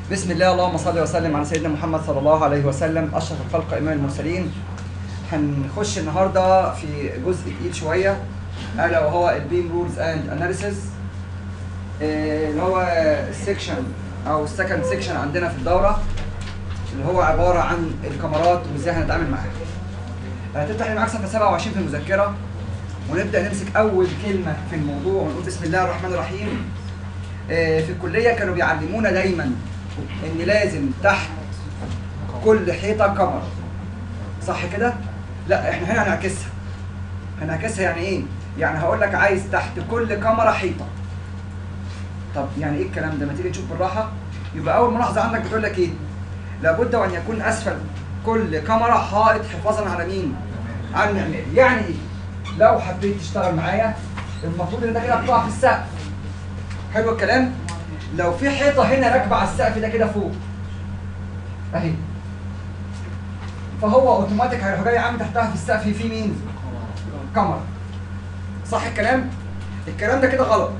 بسم الله اللهم صل وسلم على سيدنا محمد صلى الله عليه وسلم اشرف الخلق امام المرسلين هنخش النهارده في جزء تقيل شويه الا وهو البيم رولز اند اناليسيز اللي هو السكشن او السكند سيكشن عندنا في الدوره اللي هو عباره عن الكاميرات وازاي هنتعامل معاها هتفتح لي معاك صفحه 27 في المذكره ونبدا نمسك اول كلمه في الموضوع ونقول بسم الله الرحمن الرحيم آه، في الكليه كانوا بيعلمونا دايما ان لازم تحت كل حيطه كاميرا صح كده لا احنا هنا هنعكسها هنعكسها يعني ايه يعني هقول لك عايز تحت كل كاميرا حيطه طب يعني ايه الكلام ده ما تيجي نشوف بالراحه يبقى اول ملاحظه عندك بتقول لك ايه لابد وان يكون اسفل كل كاميرا حائط حفاظا على مين على المعماري يعني ايه لو حبيت تشتغل معايا المفروض ان ده كده بتقع في السقف حلو الكلام لو في حيطه هنا راكبه على السقف ده كده فوق اهي فهو اوتوماتيك هيروح جاي عامل تحتها في السقف في مين كاميرا صح الكلام الكلام ده كده غلط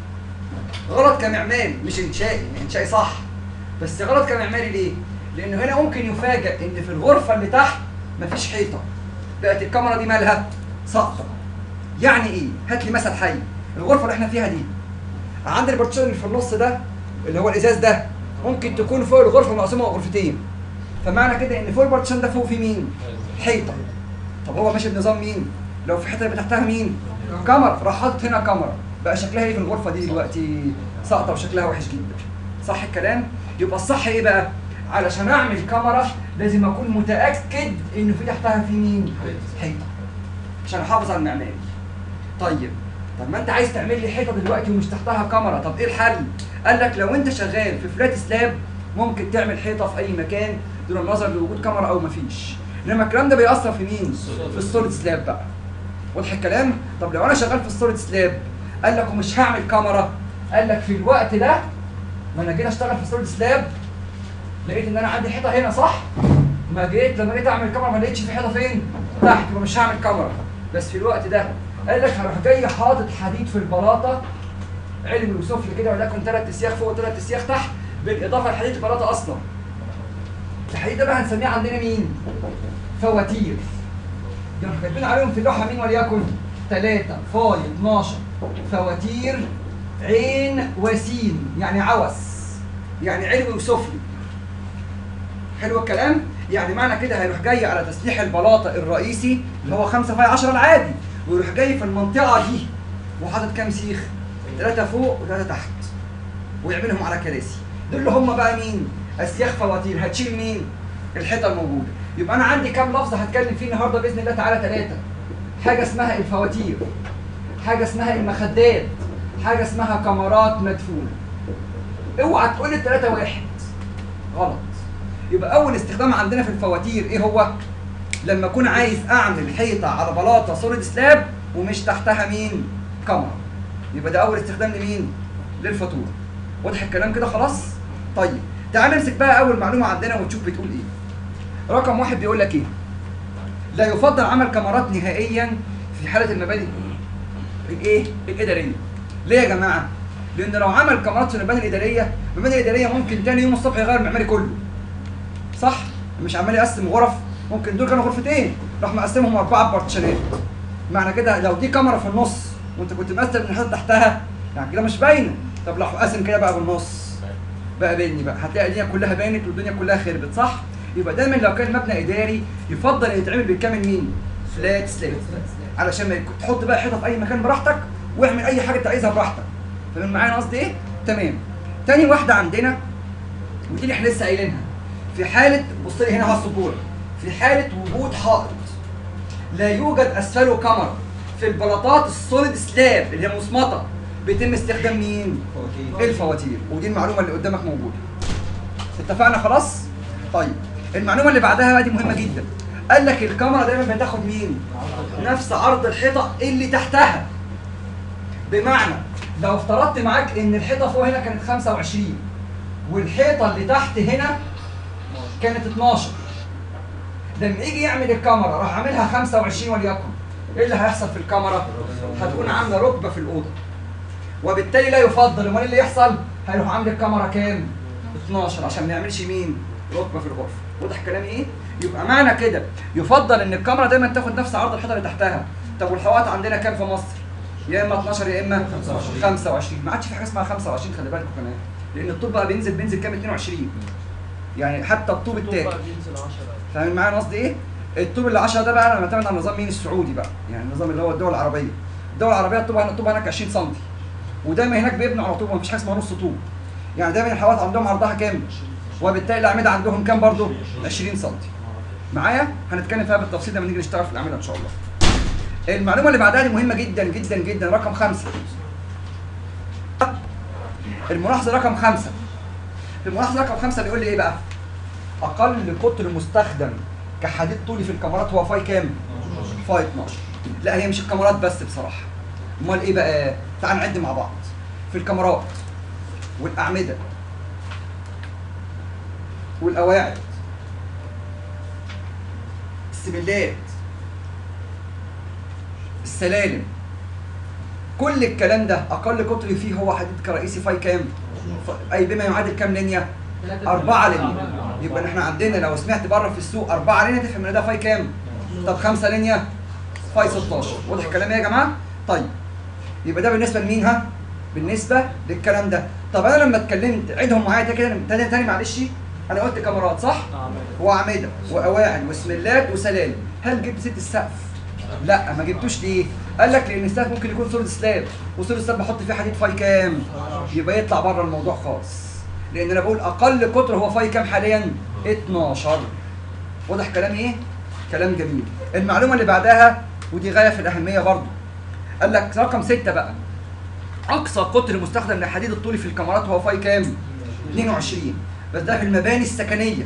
غلط كمعماري مش انشائي انشائي صح بس غلط كمعماري ليه لانه هنا ممكن يفاجئ ان في الغرفه اللي تحت مفيش حيطه بقت الكاميرا دي مالها ساقطه يعني ايه هات لي مثل حي الغرفه اللي احنا فيها دي عند البارتيشن اللي في النص ده اللي هو الازاز ده ممكن تكون فوق الغرفه مقسومه غرفتين فمعنى كده ان فوق البارتيشن ده فوق في مين حيطه طب هو ماشي بنظام مين لو في حته يبقى تحتها مين كاميرا راح حاطط هنا كاميرا بقى شكلها ايه في الغرفه دي دلوقتي ساقطه وشكلها وحش جدا صح الكلام يبقى الصح ايه بقى علشان اعمل كاميرا لازم اكون متاكد انه في تحتها في مين حيطه عشان احافظ على المعماري طيب طب ما انت عايز تعمل لي حيطه دلوقتي ومش تحتها كاميرا طب ايه الحل قال لك لو انت شغال في فلات سلاب ممكن تعمل حيطه في اي مكان دون النظر لوجود كاميرا او مفيش انما الكلام ده بيأثر في مين في السوليد سلاب بقى واضح الكلام طب لو انا شغال في السوليد سلاب قال لك ومش هعمل كاميرا قال لك في الوقت ده ما انا جيت اشتغل في السوليد سلاب لقيت ان انا عندي حيطه هنا صح ما جيت لما جيت اعمل كاميرا ما لقيتش في حيطه فين تحت يبقى مش هعمل كاميرا بس في الوقت ده قال لك هروح جاي حاطط حديد في البلاطه علوي وسفلي كده وليكن ثلاث اسياخ فوق وثلاث اسياخ تحت بالاضافه لحديد البلاطه اصلا الحديد ده بقى هنسميه عندنا مين فواتير يعني كاتبين عليهم في اللوحه مين وليكن 3 فاي 12 فواتير عين وسين يعني عوس يعني علوي وسفلي حلو الكلام يعني معنى كده هيروح جاي على تسليح البلاطه الرئيسي اللي هو 5 في 10 العادي ويروح جاي في المنطقه دي وحاطط كام سيخ؟ ثلاثه فوق وثلاثه تحت ويعملهم على كراسي دول اللي هم بقى مين؟ اسياخ فواتير هتشيل مين؟ الحيطه الموجوده يبقى انا عندي كام لفظ هتكلم فيه النهارده باذن الله تعالى ثلاثه حاجه اسمها الفواتير حاجه اسمها المخدات حاجه اسمها كاميرات مدفونه اوعى تقول لي الثلاثه واحد غلط يبقى اول استخدام عندنا في الفواتير ايه هو لما اكون عايز اعمل حيطه على بلاطه سوليد سلاب ومش تحتها مين كاميرا يبقى ده اول استخدام لمين للفاتوره واضح الكلام كده خلاص طيب تعال نمسك بقى اول معلومه عندنا ونشوف بتقول ايه رقم واحد بيقول لك ايه لا يفضل عمل كاميرات نهائيا في حاله المباني الايه الاداريه ليه يا جماعه لان لو عمل كاميرات في المباني الاداريه المباني الاداريه ممكن تاني يوم الصبح يغير المعماري كله صح مش عمال يقسم غرف ممكن دول كانوا غرفتين راح مقسمهم اربعه بارتيشنات معنى كده لو دي كاميرا في النص وانت كنت مقسم من حته تحتها يعني كده مش باينه طب لو قاسم كده بقى بالنص بقى بيني بقى هتلاقي الدنيا كلها بانت والدنيا كلها خربت صح يبقى دايما لو كان مبنى اداري يفضل ان يتعمل بالكامل مين فلات سلاب علشان ما يكون- تحط بقى حيطه في اي مكان براحتك واعمل اي حاجه انت عايزها براحتك فاهم معايا أنا قصدي ايه تمام تاني واحده عندنا ودي اللي احنا لسه قايلينها في حاله بص لي هنا على السبوره في حاله وجود حائط لا يوجد اسفله كاميرا في البلاطات السوليد سلاب اللي هي مصمطه بيتم استخدام مين؟ الفواتير ودي المعلومه اللي قدامك موجوده اتفقنا خلاص؟ طيب المعلومه اللي بعدها بقى دي مهمه جدا قال لك الكاميرا دايما بتاخد مين؟ نفس عرض الحيطه اللي تحتها بمعنى لو افترضت معاك ان الحيطه فوق هنا كانت 25 والحيطه اللي تحت هنا كانت 12 لما يجي يعمل الكاميرا راح عاملها 25 وليكن ايه اللي هيحصل في الكاميرا؟ هتكون عامله ركبه في الاوضه وبالتالي لا يفضل امال إيه اللي يحصل؟ هيروح عامل الكاميرا كام؟ 12 عشان ما يعملش مين ركبه في الغرفه واضح كلامي ايه يبقى معنى كده يفضل ان الكاميرا دايما تاخد نفس عرض الحيطه اللي تحتها طب والحوائط عندنا كام في مصر يا اما 12 يا اما 25. 25 ما عادش في حاجه اسمها 25 خلي بالكم كمان لان الطوب بقى بينزل بينزل كام 22 يعني حتى الطوب التاني بينزل 10 فاهمين معايا أنا قصدي ايه؟ الطوب ال 10 ده بقى انا معتمد على النظام مين السعودي بقى يعني النظام اللي هو الدول العربيه الدول العربيه الطوب هنا الطوب هناك 20 سم ودايما هناك بيبنوا على طوب مفيش حاجه اسمها نص طوب يعني دايما الحوائط عندهم عرضها كام؟ وبالتالي الاعمده عندهم كام برضه؟ 20 سم معايا؟ هنتكلم فيها بالتفصيل لما نيجي نشتغل في الاعمده ان شاء الله المعلومه اللي بعدها دي مهمه جدا جدا جدا رقم خمسة الملاحظه رقم خمسة الملاحظه رقم خمسة بيقول لي ايه بقى؟ اقل قطر مستخدم كحديد طولي في الكاميرات هو فاي كام؟ فاي 12 لا هي مش الكاميرات بس بصراحه امال ايه بقى؟ تعال نعد مع بعض في الكاميرات والاعمده والقواعد السبلات السلالم كل الكلام ده اقل قطر فيه هو حديد كرئيسي فاي كام؟ ف- اي بما يعادل كام لينيا؟ أربعة لينيا يبقى احنا عندنا لو سمعت بره في السوق أربعة لينيا تفهم ان ده فاي كام؟ طب خمسة لينيا؟ فاي 16 واضح الكلام إيه يا جماعة؟ طيب يبقى ده بالنسبة لمين ها؟ بالنسبة للكلام ده طب أنا لما اتكلمت عيدهم معايا كده تاني تاني معلش أنا قلت كاميرات صح؟ وأعمدة وقواعد وسملات وسلالم هل جبت ست السقف؟ لا ما جبتوش ليه؟ قال لك لان السقف ممكن يكون سوليد سلاب وسوليد سلاب بحط فيه حديد فاي كام؟ يبقى يطلع بره الموضوع خالص لان انا بقول اقل قطر هو فاي كام حاليا؟ 12 واضح كلامي ايه؟ كلام جميل المعلومه اللي بعدها ودي غايه في الاهميه برضو قال لك رقم 6 بقى اقصى قطر مستخدم للحديد الطولي في الكاميرات هو فاي كام؟ 22 بس ده في المباني السكنيه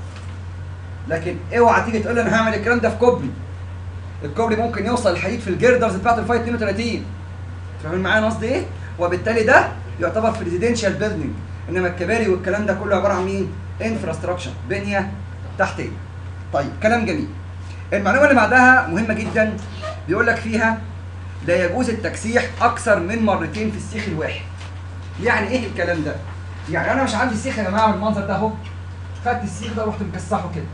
لكن اوعى تيجي تقول لي انا هعمل الكلام ده في كوبري الكوبري ممكن يوصل الحديد في الجيردرز بتاعت الفاي 32 فاهمين معايا أنا قصدي ايه؟ وبالتالي ده يعتبر في ريزيدنشال بيلدينج انما الكباري والكلام ده كله عباره عن مين؟ انفراستراكشر بنيه تحتيه. طيب كلام جميل. المعلومه اللي بعدها مهمه جدا بيقول لك فيها لا يجوز التكسيح اكثر من مرتين في السيخ الواحد. يعني ايه الكلام ده؟ يعني انا مش عندي سيخ يا جماعه بالمنظر ده اهو خدت السيخ ده ورحت مكسحه كده.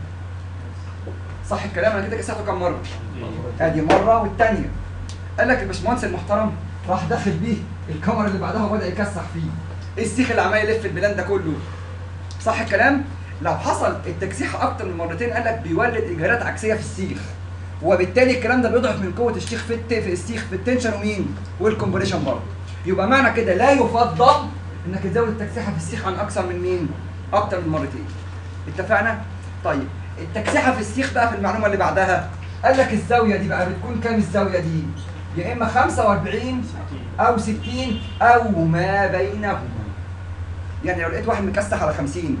صح الكلام انا كده كسحته كام مره؟ ادي مره والثانيه قال لك الباشمهندس المحترم راح داخل بيه الكاميرا اللي بعدها وبدا يكسح فيه ايه السيخ اللي عمال يلف البلان ده كله صح الكلام لو حصل التكسيح اكتر من مرتين قال لك بيولد اجهادات عكسيه في السيخ وبالتالي الكلام ده بيضعف من قوه الشيخ في الت... في السيخ في التنشن ومين والكمبريشن برضه يبقى معنى كده لا يفضل انك تزود التكسيحه في السيخ عن اكثر من مين اكتر من مرتين اتفقنا طيب التكسيحه في السيخ بقى في المعلومه اللي بعدها قال لك الزاويه دي بقى بتكون كام الزاويه دي يا اما 45 او 60 او ما بينهما يعني لو لقيت واحد مكسح على 50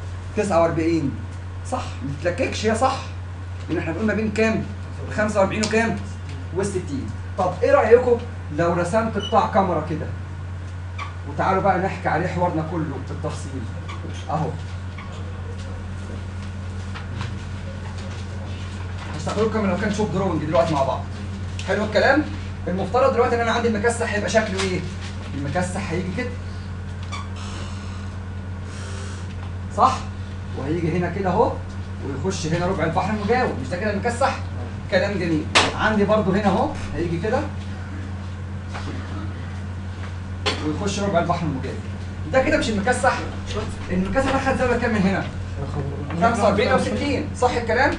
49 صح ما تتلككش هي صح لان احنا بنقول ما بين كام 45 وكام و60 طب ايه رايكم لو رسمت قطاع كاميرا كده وتعالوا بقى نحكي عليه حوارنا كله بالتفصيل اهو هستخدمكم لو كان شوف دروينج دلوقتي مع بعض حلو الكلام المفترض دلوقتي ان انا عندي المكسح هيبقى شكله ايه المكسح هيجي كده صح وهيجي هنا كده اهو ويخش هنا ربع البحر المجاور مش ده كده المكسح كلام جميل عندي برضو هنا اهو هيجي كده ويخش ربع البحر المجاور ده كده مش المكسح المكسح ده خد زاويه كام من هنا 45 او 60 صح الكلام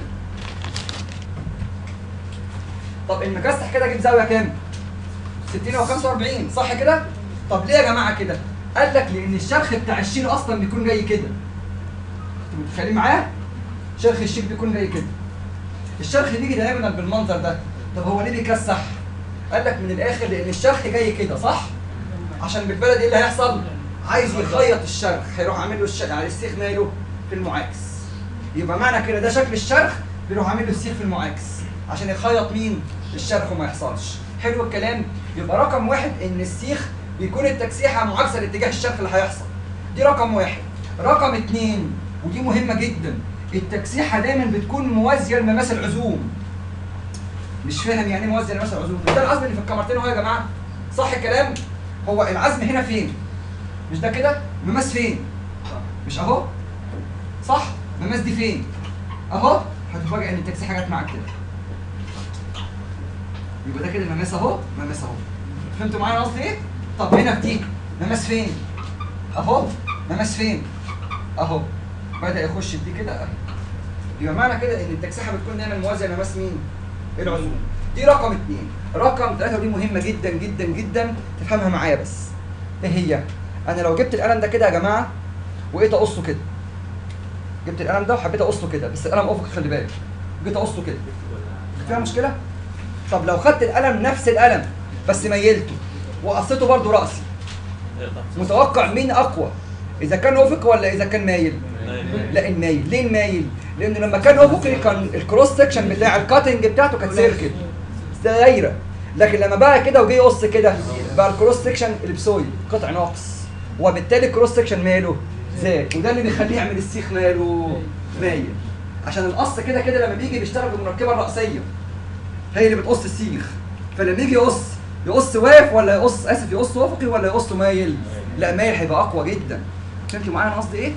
طب المكسح كده اجيب زاويه كام 60 او 45 صح كده طب ليه يا جماعه كده قال لك لان الشرخ بتاع الشيل اصلا بيكون جاي كده انتوا متخيلين معايا شرخ الشيل بيكون جاي كده الشرخ بيجي دايما بالمنظر ده طب هو ليه بيكسح قال لك من الاخر لان الشرخ جاي كده صح عشان بالبلد ايه اللي هيحصل عايز يخيط الشرخ هيروح عامل له الش... يعني السيخ ماله في المعاكس يبقى معنى كده ده شكل الشرخ بيروح عامل له السيخ في المعاكس عشان يخيط مين الشرخ وما يحصلش حلو الكلام يبقى رقم واحد ان السيخ بيكون التكسيحه معاكسه لاتجاه الشرخ اللي هيحصل دي رقم واحد رقم اتنين ودي مهمه جدا التكسيحه دايما بتكون موازيه لمماس العزوم مش فاهم يعني ايه موازيه لمماس العزوم ده العزم اللي في الكاميرتين اهو يا جماعه صح الكلام هو العزم هنا فين مش ده كده مماس فين مش اهو صح مماس دي فين اهو هتفاجئ ان التكسيحه جت معاك كده يبقى ده كده المماس اهو مماس اهو فهمتوا معايا قصدي ايه طب هنا في دي مماس فين اهو مماس فين اهو بدا يخش في دي كده اهي يبقى معنى كده ان التكسيحه بتكون دايما موازيه لمماس مين العزوم دي رقم اثنين رقم ثلاثة ودي مهمة جدا جدا جدا تفهمها معايا بس ايه هي؟ انا لو جبت القلم ده كده يا جماعة وجيت اقصه كده جبت القلم ده وحبيت اقصه كده بس القلم افقي خلي بالك جيت اقصه كده فيها مشكلة؟ طب لو خدت القلم نفس القلم بس ميلته وقصيته برضو رأسي متوقع مين اقوى اذا كان افقي ولا اذا كان مايل؟ لا المايل ليه المايل؟ لانه لما كان افقي كان الكروس سكشن بتاع الكاتنج بتاعته كانت سيركل دايره لكن لما بقى كده وجه يقص كده بقى الكروس سكشن البسوي قطع ناقص وبالتالي الكروس سكشن ماله زاد وده اللي بيخليه يعمل السيخ ماله مايل عشان القص كده كده لما بيجي بيشتغل بالمركبه الرأسيه هي اللي بتقص السيخ فلما يجي يقص يقص واقف ولا يقص اسف يقص افقي ولا يقص مايل لا مايل هيبقى اقوى جدا فهمتوا معايا انا قصدي ايه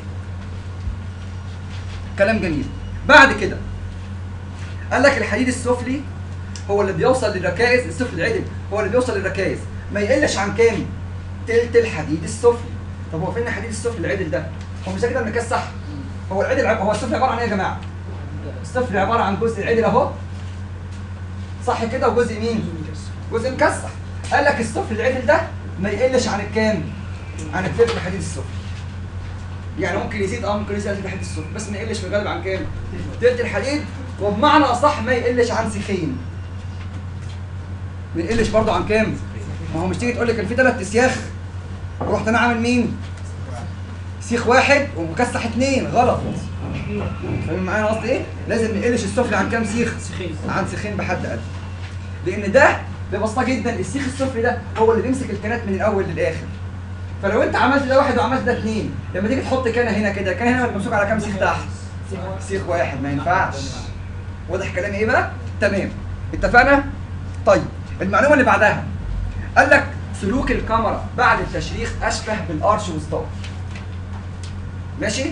كلام جميل بعد كده قال لك الحديد السفلي هو اللي بيوصل للركائز السفلي العدل هو اللي بيوصل للركائز ما يقلش عن كام تلت الحديد السفلي طب هو فين الحديد السفلي العدل ده هو مش ده كده المكسح هو العدل عب- هو السفلي عباره عن ايه يا جماعه السفلي عباره عن جزء العدل اهو صح كده وجزء مين جزء مكسح قال لك السفلي العدل ده ما يقلش عن الكام عن التلت الحديد السفلي يعني ممكن يزيد اه ممكن يزيد الحديد السفلي بس ما يقلش في الغالب عن كام تلت الحديد وبمعنى اصح ما يقلش عن سيخين ما يقلش برضه عن كام ما هو مش تيجي تقول لي كان في ثلاث اسياخ ورحت انا عامل مين سيخ واحد ومكسح اثنين غلط فاهم معايا قصدي ايه لازم ما يقلش السفلي عن كام سيخ سيخين. عن سيخين بحد ادنى لان ده ببساطه جدا السيخ السفلي ده هو اللي بيمسك الكنات من الاول للاخر فلو انت عملت ده واحد وعملت ده اثنين لما تيجي تحط كنه هنا كده الكنه هنا ممسوك على كام سيخ تحت سيخ واحد ما ينفعش واضح كلامي ايه بقى تمام اتفقنا طيب المعلومه اللي بعدها قال لك سلوك الكاميرا بعد التشريح اشبه بالارش والستار ماشي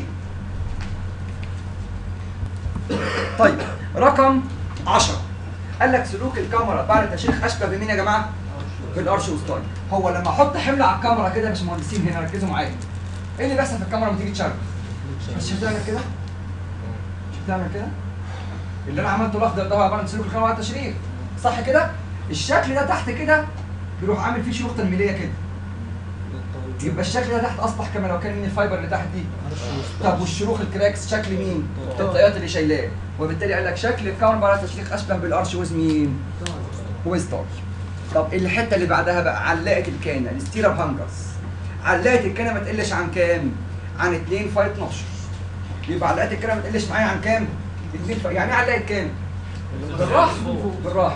طيب رقم 10 قال لك سلوك الكاميرا بعد التشريح اشبه بمين يا جماعه بالارش والستار هو لما احط حمل على الكاميرا كده يا باشمهندسين هنا ركزوا معايا ايه اللي بيحصل في الكاميرا لما تيجي تشغل مش بتعمل كده مش بتعمل كده اللي انا عملته الاخضر ده هو عباره عن سلوك الكاميرا بعد التشريح صح كده الشكل ده تحت كده بيروح عامل فيه شروخ تنميليه كده يبقى الشكل ده تحت اصبح كما لو كان من الفايبر اللي تحت دي طب والشروخ الكراكس شكل مين؟ الطيات اللي شايلاه وبالتالي قال لك شكل الكاميرا بعد التشريح اشبه بالارش ويز مين؟ ويز تارش طب الحته اللي بعدها بقى علقه الكانه الستيراب هانجرز علقه الكانه ما تقلش عن كام؟ عن 2 في 12 يبقى علقات الكانه ما تقلش معايا عن كام؟ 2 في يعني ايه علقه كام؟ بالراحه بالراحه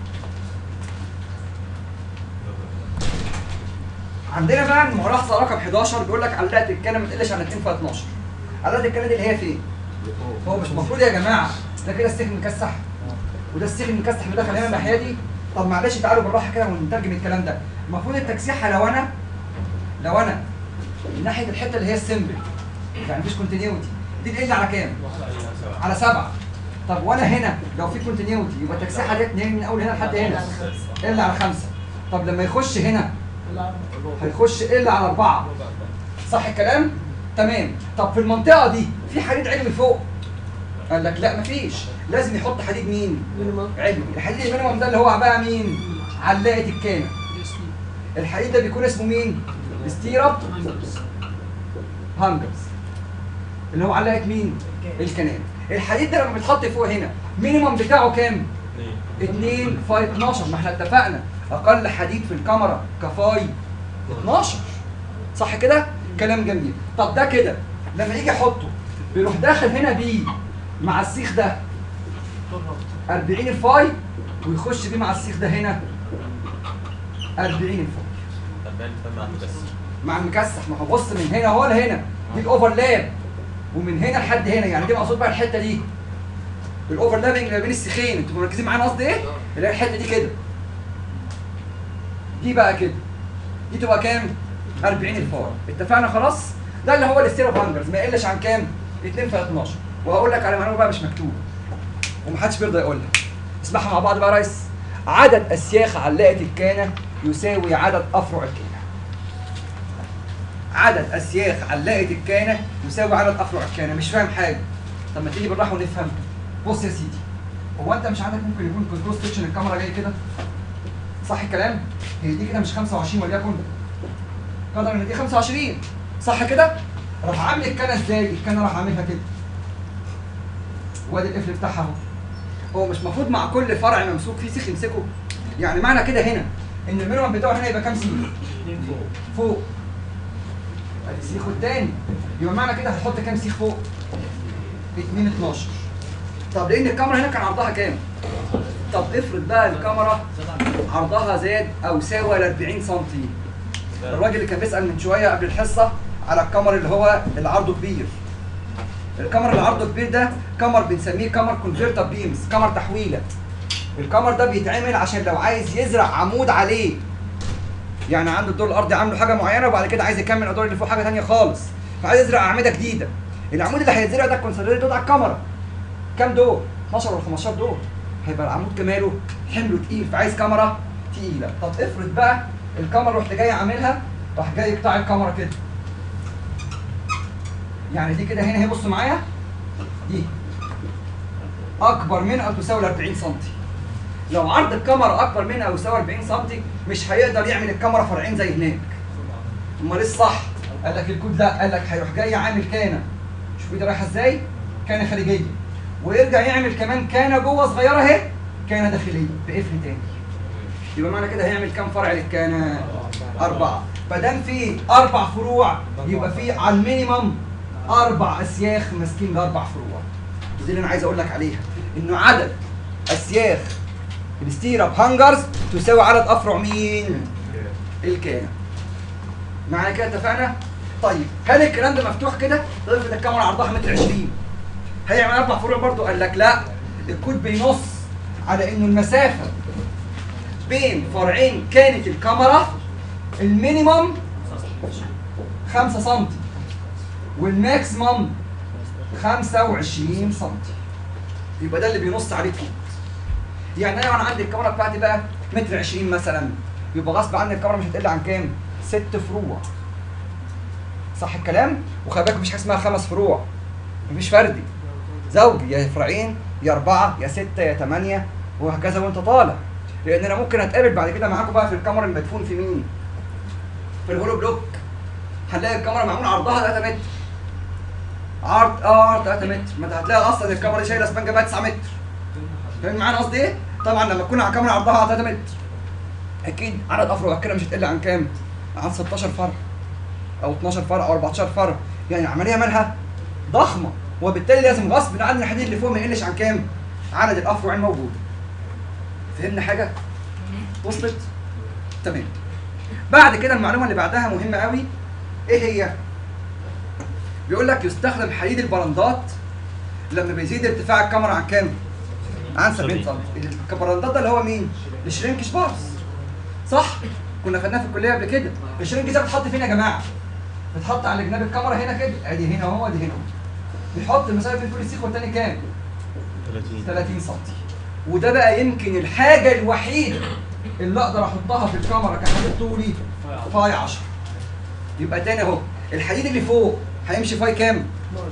عندنا بقى الملاحظه رقم 11 بيقول لك علقه الكانه ما تقلش عن 2 في 12 علقه الكانه دي اللي هي فين؟ هو مش المفروض يا جماعه ده كده السيخ مكسح وده السيخ المكسح اللي دخل هنا الناحيه دي طب معلش تعالوا بالراحه كده ونترجم الكلام ده المفروض التكسيحه لو انا لو انا من ناحيه الحته اللي هي السمبل يعني مفيش كونتينيوتي دي تقل على كام؟ على سبعه طب وانا هنا لو في كونتينيوتي يبقى التكسيحه ديت منين من اول هنا لحد هنا الا على خمسه طب لما يخش هنا هيخش الا على اربعه صح الكلام؟ تمام طب في المنطقه دي في حديد علوي فوق قال لك لا مفيش لازم يحط حديد مين؟ علوي الحديد المينيمم ده اللي هو بقى مين؟ علقه الكانه الحديد ده بيكون اسمه مين؟ ستيراب هانجرز اللي هو علقه مين؟ الكنان الحديد ده لما بيتحط فوق هنا مينيمم بتاعه كام؟ 2 فاي 12 ما احنا اتفقنا اقل حديد في الكاميرا كفاي 12 صح كده؟ كلام جميل طب ده كده لما يجي يحطه بيروح داخل هنا بيه مع السيخ ده 40 الفاي ويخش بيه مع السيخ ده هنا 40 الفاي مع المكسح ما هو بص من هنا اهو لهنا دي الاوفرلاب ومن هنا لحد هنا يعني دي مقصود بقى الحته دي الاوفرلابنج ما بين السيخين انتوا مركزين معانا قصدي ايه؟ اللي هي الحته دي كده دي بقى كده دي تبقى كام؟ 40 الفار اتفقنا خلاص؟ ده اللي هو الستيرو هانجرز ما يقلش عن كام 2 في 12 وهقول لك على معلومه بقى مش مكتوبه ومحدش بيرضى يقولها اسمعها مع بعض بقى يا ريس عدد اسياخ علقه الكانه يساوي عدد افرع الكانه عدد اسياخ علقه الكانه يساوي عدد افرع الكانه مش فاهم حاجه طب ما تيجي بالراحه ونفهم بص يا سيدي هو انت مش عندك ممكن يكون كنترول ستيشن الكاميرا جاي كده صح الكلام هي دي كده مش 25 وليكن قدر ان دي 25 صح كده راح عامل الكنه ازاي الكنه راح عاملها كده وادي القفل بتاعها اهو هو مش المفروض مع كل فرع ممسوك فيه سيخ يمسكه يعني معنى كده هنا ان المينيمم بتاعه هنا يبقى كام سيخ فوق ادي السيخ التاني يبقى معنى كده هتحط كام سيخ فوق 2 12 طب لان الكاميرا هنا كان عرضها كام طب افرض بقى الكاميرا عرضها زاد او ساوى ل 40 سم الراجل اللي كان بيسال من شويه قبل الحصه على الكاميرا اللي هو اللي عرضه كبير الكاميرا اللي عرضه كبير ده كاميرا بنسميه كاميرا كونفرتر بيمز كاميرا تحويله الكاميرا ده بيتعمل عشان لو عايز يزرع عمود عليه يعني عنده الدور الارضي عامله حاجه معينه وبعد كده عايز يكمل الادوار اللي فوق حاجه ثانيه خالص فعايز يزرع اعمده جديده العمود اللي هيتزرع ده كونسنتريت دور على الكاميرا كام دور 12 ولا 15 دور هيبقى العمود كماله حمله تقيل فعايز كاميرا تقيله طب افرض بقى الكاميرا رحت جاي عاملها راح جاي قطاع الكاميرا كده يعني دي كده هنا هي بص معايا دي اكبر من او تساوي 40 سم لو عرض الكاميرا اكبر من او يساوي 40 سم مش هيقدر يعمل الكاميرا فرعين زي هناك امال ايه الصح قال لك الكود لا قال لك هيروح جاي عامل كانه شوف ايدي رايحه ازاي كانه خارجيه ويرجع يعمل كمان كانه جوه صغيره اهي كانه داخليه بقفل تاني يبقى معنى كده هيعمل كام فرع للكانه اربعه فدام في اربع فروع يبقى في على المينيمم اربع اسياخ ماسكين الاربع فروع ودي اللي انا عايز اقول لك عليها انه عدد اسياخ الستيراب هانجرز تساوي عدد افرع مين الكانه معايا كده اتفقنا طيب هل الكلام ده مفتوح كده افرض الكاميرا عرضها متر 20 هيعمل اربع فروع برضه قال لك لا الكود بينص على انه المسافه بين فرعين كانت الكاميرا المينيمم 5 سم والماكسيمم 25 سم يبقى ده اللي بينص عليه الكود يعني انا وانا عندي الكاميرا بتاعتي بقى متر 20 مثلا يبقى غصب عني الكاميرا مش هتقل عن كام؟ ست فروع صح الكلام؟ وخلي بالك مفيش حاجه اسمها خمس فروع مفيش فردي زوجي يا فرعين يا اربعه يا سته يا ثمانيه وهكذا وانت طالع لان انا ممكن اتقابل بعد كده معاكم بقى في الكاميرا المدفون في مين؟ في الهولو بلوك هنلاقي الكاميرا معمول عرضها 3 متر عرض اه 3 متر ما انت هتلاقي اصلا الكاميرا دي شايله سبان جنبها 9 متر فاهم معانا قصدي ايه؟ طبعا لما تكون على كاميرا عرضها 3 متر اكيد عدد افرع كده مش هتقل عن كام؟ عن 16 فرع او 12 فرع او 14 فرع يعني العمليه مالها ضخمه وبالتالي لازم غصب عن الحديد اللي فوق ما يقلش عن كام؟ عدد الافرع الموجوده فهمنا حاجه؟ وصلت؟ تمام بعد كده المعلومه اللي بعدها مهمه قوي ايه هي؟ بيقول لك يستخدم حديد البرندات لما بيزيد ارتفاع الكاميرا عن كام؟ عن 70 سم البرندات ده اللي هو مين؟ الشرينك شبارس صح؟ كنا خدناه في الكليه قبل كده الشرينك ده بتحط فين يا جماعه؟ بتحط على جناب الكاميرا هنا كده ادي هنا اهو ادي هنا بيحط المسافه بين كل سيخ والتاني كام؟ 30 30 سم وده بقى يمكن الحاجه الوحيده اللي اقدر احطها في الكاميرا كحديد طولي فاي 10 يبقى تاني اهو الحديد اللي فوق هيمشي فاي كام؟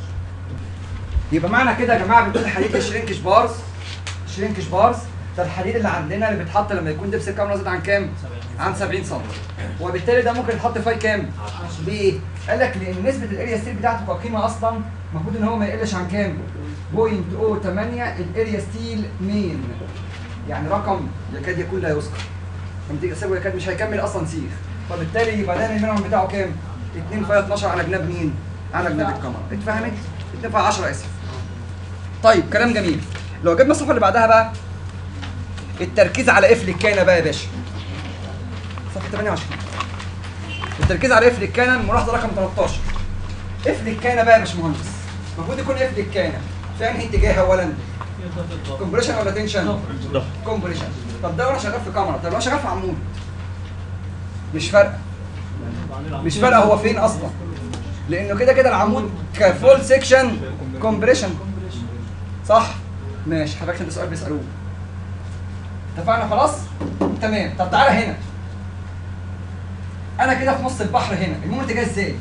يبقى معنى كده يا جماعه بنقول حديد الشرينكش بارز شرينكش بارز ده الحديد اللي عندنا اللي بيتحط لما يكون دبس الكاميرا زاد عن كام؟ عن 70 سم وبالتالي ده ممكن يتحط فاي كام؟ ليه؟ قال لك لان نسبه الاريا ستيل بتاعته كقيمه اصلا المفروض ان هو ما يقلش عن كام؟ 0.08 الاريا ستيل مين يعني رقم يكاد يكون لا يذكر لما تيجي تحسبه يكاد مش هيكمل اصلا سيخ فبالتالي يبقى ده المينيمم بتاعه كام؟ 2 فاي 12 على جناب مين؟ على جناب الكاميرا اتفهمت؟ 2 فاي 10 اسف طيب كلام جميل لو جبنا الصفحه اللي بعدها بقى التركيز على قفل الكانه بقى يا باشا صفحه 28 التركيز على قفل الكانه الملاحظه رقم 13 قفل الكانه بقى يا باشمهندس المفروض يكون قفل الكانه في انهي اتجاه اولا كومبريشن ولا تنشن ضغط كومبريشن طب ده وانا شغال في كاميرا طب لو انا شغال في عمود مش فارقه مش فارقه هو فين اصلا لانه كده كده العمود كفول سيكشن كومبريشن صح ماشي حضرتك ده سؤال بيسالوه اتفقنا خلاص تمام طب تعالى هنا انا كده في نص البحر هنا المومنت جاي ازاي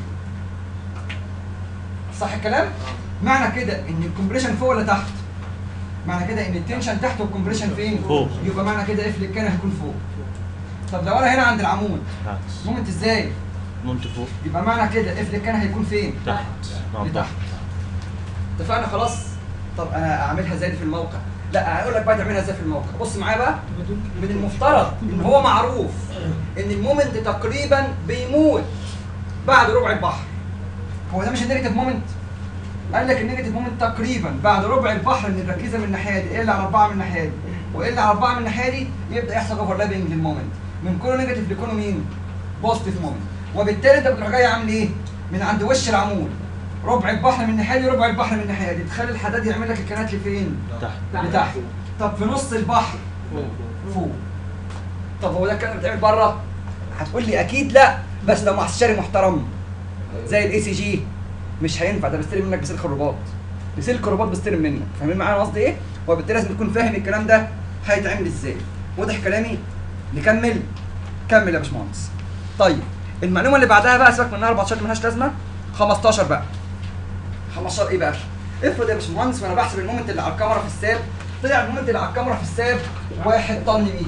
صح الكلام معنى كده ان الكومبريشن فوق ولا تحت معنى كده ان التنشن تحت والكومبريشن فين فوق. يبقى معنى كده اف كان هيكون فوق طب لو انا هنا عند العمود عكس مومنت ازاي منت فوق يبقى معنى كده اف كان هيكون فين تحت مع لتحت بعض اتفقنا خلاص طب انا اعملها ازاي في الموقع لا هقول لك بقى تعملها ازاي في الموقع بص معايا بقى من المفترض ان هو معروف ان المومنت تقريبا بيموت بعد ربع البحر هو ده مش النيجاتيف مومنت قال لك النيجاتيف مومنت تقريبا بعد ربع البحر من الركيزه من الناحيه دي قل على اربعه من الناحيه دي وقل على اربعه من الناحيه دي يبدا يحصل اوفرلابنج للمومنت من كله نيجاتيف لكله مين؟ بوزيتيف مومنت وبالتالي انت بتروح جاي عامل ايه؟ من عند وش العمود ربع البحر من الناحيه دي ربع البحر من الناحيه دي تخلي الحداد يعمل لك الكنات لفين؟ تحت لتحت طب في نص البحر فوق طب هو ده الكلام بيتعمل بره هتقول لي اكيد لا بس لو مع استشاري محترم زي الاي سي جي مش هينفع ده بيستلم منك بسلك الرباط بسلك الرباط بيستلم منك فاهمين معايا أنا قصدي ايه وبالتالي لازم تكون فاهم الكلام ده هيتعمل ازاي واضح كلامي نكمل كمل يا باشمهندس طيب المعلومه اللي بعدها بقى سيبك منها 14 اللي ملهاش لازمه 15 بقى 15 ايه بقى؟ افرض يا باشمهندس وانا بحسب المومنت اللي على الكاميرا في الساب طلع المومنت اللي على الكاميرا في الساب 1 طن متر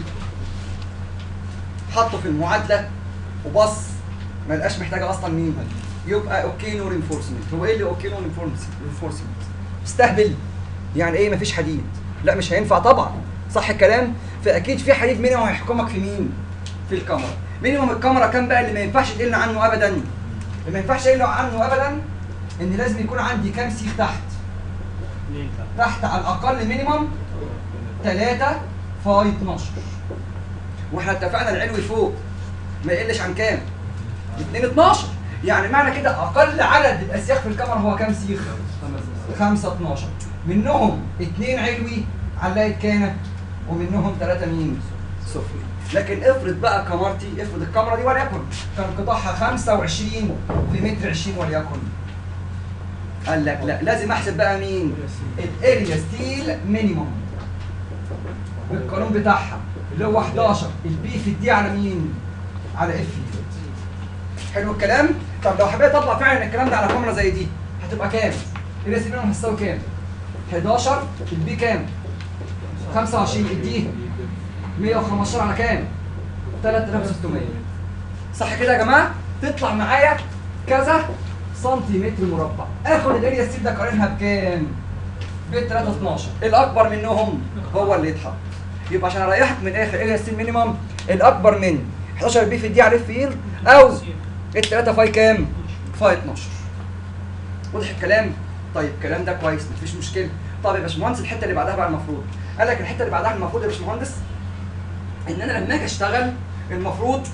حطه في المعادله وبص ما لقاش محتاجه اصلا مين يبقى اوكي نو رينفورسمنت هو ايه اللي اوكي نو رينفورسمنت استهبل يعني ايه مفيش حديد لا مش هينفع طبعا صح الكلام فاكيد في حديد مينيموم هيحكمك في مين في الكاميرا مينيموم الكاميرا كام بقى اللي ما ينفعش تقل عنه ابدا اللي ما ينفعش تقل عنه ابدا ان لازم يكون عندي كام سيخ تحت تحت على الاقل مينيموم 3 فاي 12 واحنا اتفقنا العلوي فوق ما يقلش عن كام 2 12 يعني معنى كده اقل عدد الاسياخ في الكاميرا هو كام سيخ 5 12 منهم 2 علوي علاقه كانت ومنهم 3 مين سفلي لكن افرض بقى كاميرتي افرض الكاميرا دي وليكن كان قطاعها 25 في متر 20 وليكن قال لك لا لازم احسب بقى مين الاريا ستيل مينيموم بالقانون بتاعها اللي هو 11 البي في الدي على مين على اف حلو الكلام طب لو حبيت اطلع فعلا الكلام ده على كاميرا زي دي هتبقى كام الاريا ستيل مينيموم هتساوي كام 11 البي كام 25 الدي 115 على كام 3600 صح كده يا جماعه تطلع معايا كذا سنتيمتر مربع اخد الاريا ستيل ده قارنها بكام ب 3 12 الاكبر منهم هو اللي يتحط يبقى عشان اريحك من الاخر اريا ستيل مينيمم الاكبر من 11 بي في الدي على فيلد او ال 3 فاي كام فاي 12 واضح الكلام طيب الكلام ده كويس مفيش مشكله طب يا باشمهندس الحته اللي بعدها بقى المفروض قال لك الحته اللي بعدها المفروض يا باشمهندس ان انا لما اجي اشتغل المفروض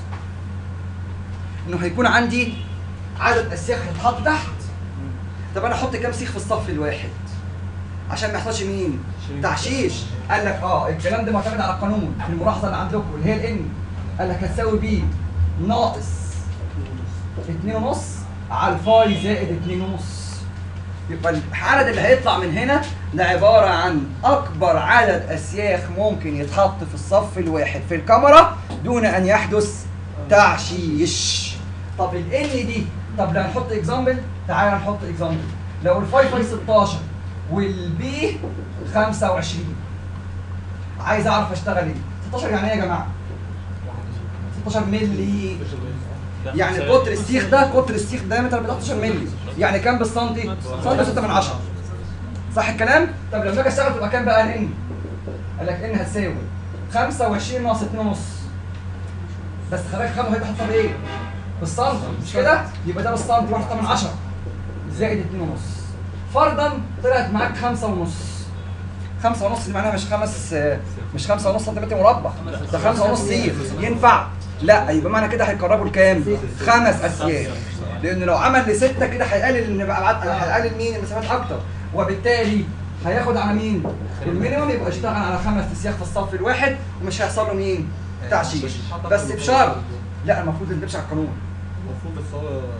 انه هيكون عندي عدد اسياخ هيتحط تحت طب انا احط كام سيخ في الصف الواحد عشان ما يحصلش مين تعشيش قال لك اه الكلام ده معتمد على القانون في الملاحظه اللي عندكم اللي هي الان قال لك هتساوي بي ناقص 2 ونص على الفاي زائد 2 ونص يبقى العدد اللي هيطلع من هنا ده عباره عن اكبر عدد اسياخ ممكن يتحط في الصف الواحد في الكاميرا دون ان يحدث تعشيش طب ال N دي طب لو هنحط اكزامبل تعالى نحط اكزامبل لو الفاي فاي 16 والبي 25 عايز اعرف اشتغل ايه 16 يعني ايه يا جماعه 16 مللي يعني قطر السيخ ده قطر السيخ دايمتر بتاع 16 مللي يعني كام بالسنتي سنتي 6 من 10 صح الكلام طب لما اجي اشتغل تبقى كام بقى ان قال لك ان هتساوي 25 ناقص 2 ونص بس خلي بالك خدوا هيبقى حاططها بايه بالسنتي مش كده يبقى ده بالسنتي 1 من 10 زائد 2 ونص فرضا طلعت معاك 5 ونص 5 ونص دي معناها مش خمس مش 5 ونص سنتيمتر مربع ده 5 ونص سيخ ينفع لا يبقى معنى كده هيقربوا لكام خمس اسياخ لان لو عمل لستة كده هيقلل ان بقى هيقلل مين المسافات اكتر وبالتالي هياخد على مين المينيمم يبقى يشتغل على خمس اسياخ في الصف الواحد ومش هيحصل له مين تعشيش بس بشرط لا المفروض ان تمشي على القانون المفروض الصلاة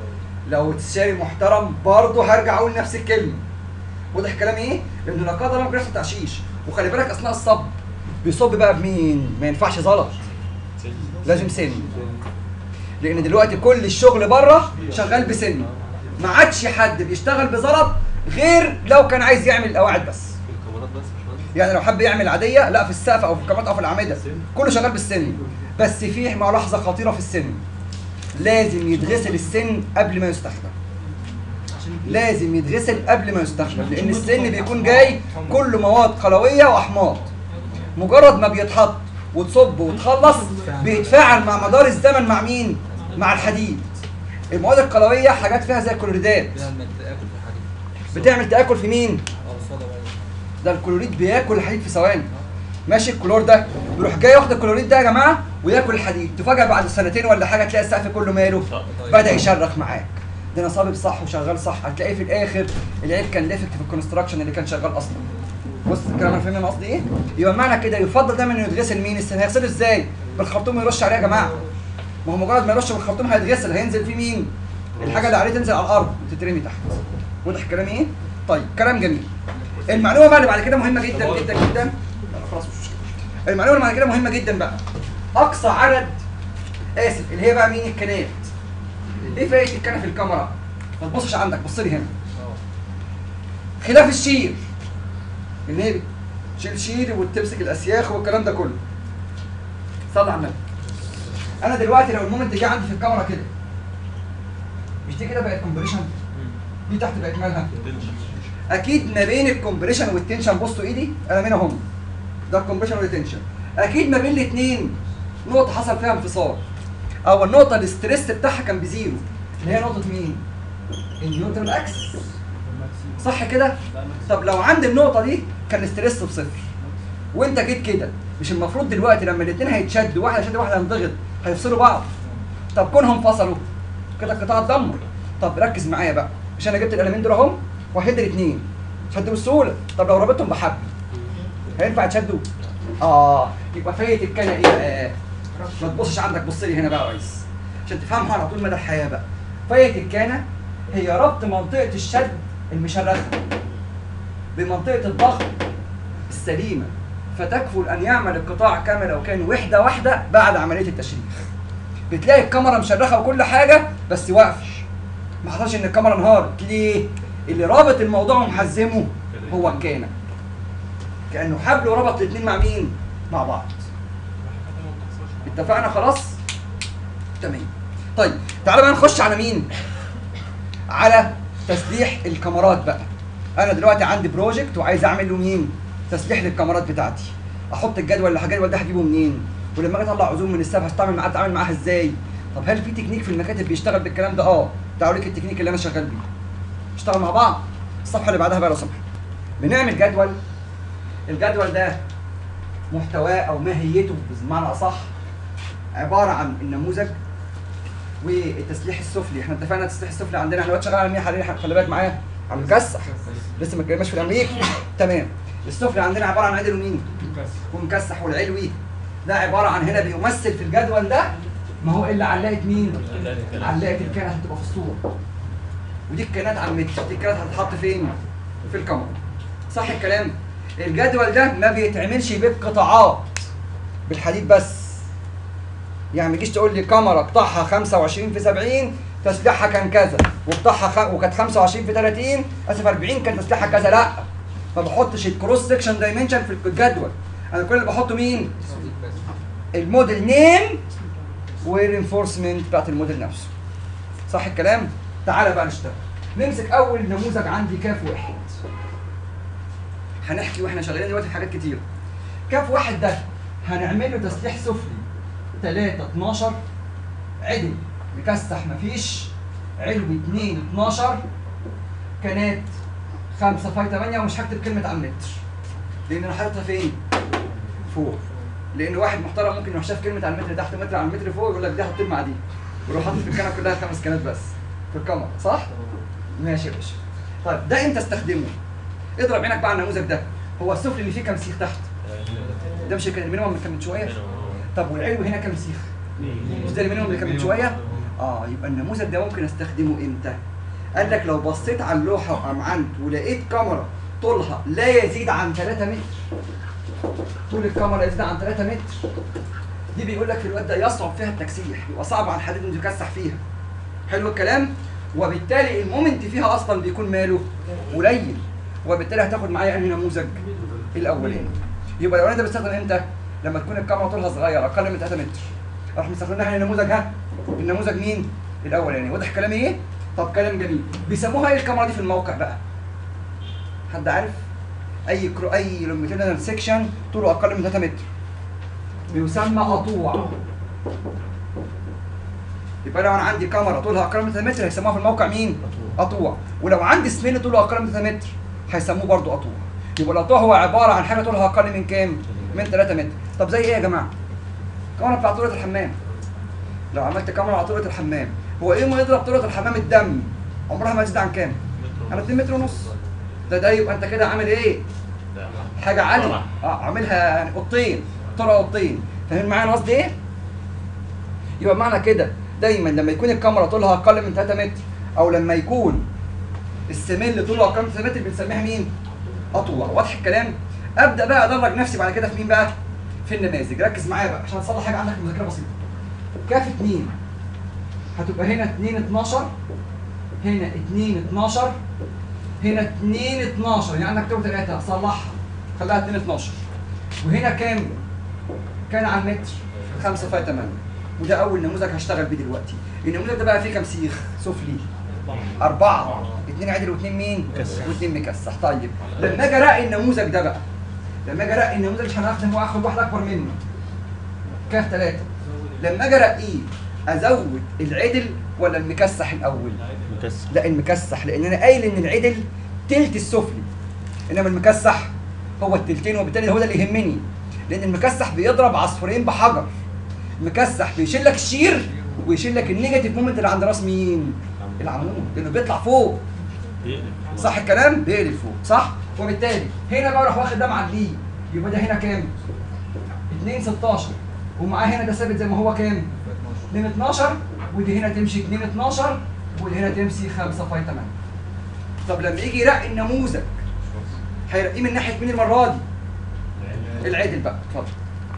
لو استشاري محترم برضه هرجع اقول نفس الكلمه واضح كلامي ايه؟ لان لا قدر الله ممكن يحصل تعشيش وخلي بالك اثناء الصب بيصب بقى بمين؟ ما ينفعش زلط لازم سن لان دلوقتي كل الشغل بره شغال بسن ما عادش حد بيشتغل بزلط غير لو كان عايز يعمل القواعد بس في الكاميرات بس مش مهندس يعني لو حب يعمل عاديه لا في السقف او في الكاميرات او في الاعمده كله شغال بالسن بس في ملاحظه خطيره في السن لازم يتغسل السن قبل ما يستخدم لازم يتغسل قبل ما يستخدم لان السن بيكون جاي كله مواد قلويه واحماض مجرد ما بيتحط وتصب وتخلص بيتفاعل مع مدار الزمن مع مين مع الحديد المواد القلويه حاجات فيها زي الكلوريدات بيعمل تاكل في الحديد بتعمل تاكل في مين او صودا بقى ده الكلوريد بياكل الحديد في ثواني ماشي الكلور ده يروح جاي واخد الكلوريد ده يا جماعه وياكل الحديد تفاجئ بعد سنتين ولا حاجه تلاقي السقف كله ماله بدا يشرخ معاك ده انا صابب صح وشغال صح هتلاقيه في الاخر العيب كان ليفت في الكونستراكشن اللي كان شغال اصلا بص الكلام انا فاهم انا قصدي ايه يبقى معنى كده يفضل دايما انه يتغسل مين السن هيغسله ازاي بالخرطوم يرش عليه يا جماعه ما هو مجرد ما يرش بالخرطوم هيتغسل هينزل فيه مين الحاجه اللي عليه تنزل على الارض وتترمي تحت واضح كلامي ايه طيب كلام جميل المعلومه بقى اللي بعد كده مهمه جدا جدا جدا لا، خلاص مش مشكله المعلومه اللي بعد كده مهمه جدا بقى اقصى عدد اسف اللي هي بقى مين الكنات ايه فايده الكنه في الكاميرا ما تبصش عندك بص لي هنا خلاف الشير النبي شيل شير وتمسك الاسياخ والكلام ده كله صلى على النبي انا دلوقتي لو المومنت جه عندي في الكاميرا كده مش دي كده بقت كومبريشن دي تحت بقت مالها اكيد ما بين الكومبريشن والتنشن بصوا ايدي انا من اهم ده الكومبريشن والتنشن اكيد ما بين الاثنين نقطه حصل فيها انفصال او النقطه الاستريس بتاعها كان بزيرو اللي هي نقطه مين النيوترال اكسس صح كده طب لو عند النقطه دي كان الاستريس بصفر وانت جيت كده مش المفروض دلوقتي لما الاثنين هيتشدوا واحد هيشد واحد هينضغط هيفصلوا بعض طب كونهم فصلوا كده القطاع اتدمر طب ركز معايا بقى مش انا جبت القلمين دول اهم وهد الاثنين شدوا بسهوله طب لو ربطتهم بحبل هينفع تشدوا اه يبقى فايت الكنه ايه بقى ما تبصش عندك بص لي هنا بقى يا ريس عشان تفهمها على طول مدى الحياه بقى فايت الكنه هي ربط منطقه الشد المشرخه بمنطقه الضغط السليمه فتكفل ان يعمل القطاع كما لو كان وحده واحده بعد عمليه التشريخ بتلاقي الكاميرا مشرخه وكل حاجه بس واقفه ما حصلش ان الكاميرا انهارت ليه اللي رابط الموضوع ومحزمه هو الكانه كانه حبل وربط الاثنين مع مين مع بعض اتفقنا خلاص تمام طيب تعالى بقى نخش على مين على تسليح الكاميرات بقى انا دلوقتي عندي بروجكت وعايز اعمل له مين تسليح للكاميرات بتاعتي احط الجدول اللي الجدول ده هجيبه منين ولما اجي اطلع عزوم من السبب هستعمل معاه اتعامل معاها ازاي طب هل في تكنيك في المكاتب بيشتغل بالكلام ده اه تعالوا لك التكنيك اللي انا شغال بيه نشتغل مع بعض الصفحه اللي بعدها بقى لو سمحت بنعمل جدول الجدول ده محتواه او ماهيته بمعنى اصح عباره عن النموذج والتسليح السفلي احنا اتفقنا التسليح السفلي عندنا احنا دلوقتي شغال على مين حاليا خلي بالك معايا على المكسح لسه ما اتكلمناش في الامريكي تمام السفلي عندنا عباره عن عدل ومين ومكسح والعلوي ده عباره عن هنا بيمثل في الجدول ده ما هو الا علقه مين علقه الكنات هتبقى في الصوره ودي الكنات على المتر دي الكنات هتتحط فين في الكاميرا صح الكلام الجدول ده ما بيتعملش بالقطاعات بالحديد بس يعني ما تجيش تقول لي كاميرا قطعها 25 في 70 تسليحها كان كذا وقطعها خ... وكانت 25 في 30 اسف 40 كان تسليحها كذا لا ما بحطش الكروس سكشن دايمنشن في الجدول انا كل اللي بحطه مين الموديل نيم والانفورسمنت بتاعت الموديل نفسه صح الكلام تعالى بقى نشتغل نمسك اول نموذج عندي كاف واحد هنحكي واحنا شغالين دلوقتي في حاجات كتير كاف واحد ده هنعمل له تسليح سفلي 3 12 عدل مكسح مفيش علوي 2 12 كانت 5 فاي 8 ومش هكتب كلمه على المتر لان انا حاططها فين؟ فوق لان واحد محترم ممكن يروح شاف كلمه على المتر تحت متر على المتر فوق يقول لك دي هتطير مع دي ويروح حاطط في الكاميرا كلها خمس كانات بس في الكاميرا صح؟ ماشي يا باشا طيب ده امتى استخدمه؟ اضرب عينك بقى على النموذج ده هو السفلي اللي فيه كام سيخ تحت؟ ده مش كان المينيمم اللي كان من شويه؟ طب والعلو هنا كام سيخ؟ مش ده المينيمم اللي كان من شويه؟ اه يبقى النموذج ده ممكن استخدمه امتى قال لك لو بصيت على اللوحه وامعنت ولقيت كاميرا طولها لا يزيد عن 3 متر طول الكاميرا يزيد عن 3 متر دي بيقول لك في الوقت ده يصعب فيها التكسيح بيبقى صعب على الحديد انه يكسح فيها حلو الكلام وبالتالي المومنت فيها اصلا بيكون ماله قليل وبالتالي هتاخد معايا انهي نموذج الاولاني يبقى الاولاني ده بيستخدم امتى لما تكون الكاميرا طولها صغير اقل من 3 متر راح مستخدمين احنا النموذج ها النموذج مين الاولاني واضح كلامي ايه طب كلام جميل بيسموها ايه الكاميرا دي في الموقع بقى حد عارف اي كرو اي لونجيتودينال سيكشن طوله اقل من 3 متر بيسمى قطوع يبقى لو انا عندي كاميرا طولها اقل من 3 متر هيسموها في الموقع مين قطوع ولو عندي سميل طوله اقل من 3 متر هيسموه برضه قطوع يبقى القطوع هو عباره عن حاجه طولها اقل من كام من 3 متر طب زي ايه يا جماعه كاميرا بتاع طولة الحمام لو عملت كاميرا على طولة الحمام هو ايه ما يضرب طولة الحمام الدم عمرها ما تزيد عن كام على 2 متر ونص ده ده يبقى انت كده عامل ايه حاجه عاليه اه عاملها يعني قطين طرق قطين فاهم معايا انا قصدي ايه يبقى معنى كده دايما لما يكون الكاميرا طولها اقل من 3 متر او لما يكون السميل طوله اقل من 3 متر بنسميها مين اطول واضح الكلام ابدا بقى ادرج نفسي بعد كده في مين بقى في النماذج ركز معايا بقى عشان تصلح حاجه عندك في المذاكره بسيطه كاف 2 هتبقى هنا 2 12 هنا 2 12 هنا 2 12 يعني عندك تو 3 اصلحها خليها 2 12 وهنا كام كان على المتر 5 فاي 8 وده اول نموذج هشتغل بيه دلوقتي النموذج ده بقى فيه كام سيخ سفلي أربعة اتنين عدل واتنين مين؟ مكسح. واتنين مكسح طيب لما اجي ارقي النموذج ده بقى لما اجي ارقي النموذج مش هناخد واخد واحد اكبر منه كاف ثلاثة لما اجي ارقيه ازود العدل ولا المكسح الاول؟ مكسر لا المكسح لان انا قايل ان العدل تلت السفلي انما المكسح هو التلتين وبالتالي هو ده اللي يهمني لان المكسح بيضرب عصفورين بحجر المكسح بيشيل لك الشير ويشيل لك النيجاتيف مومنت اللي عند راس مين؟ العمود لانه بيطلع فوق صح الكلام؟ بيقلب فوق صح؟ وبالتالي هنا بقى اروح واخد ده معليه يبقى ده هنا كام؟ 2 16 ومعاه هنا ده ثابت زي ما هو كام؟ 2 12 ودي هنا تمشي 2 12 ودي هنا تمشي 5 فاي 8 طب لما يجي يرقي النموذج هيرقيه من ناحيه مين المره دي؟ العدل بقى اتفضل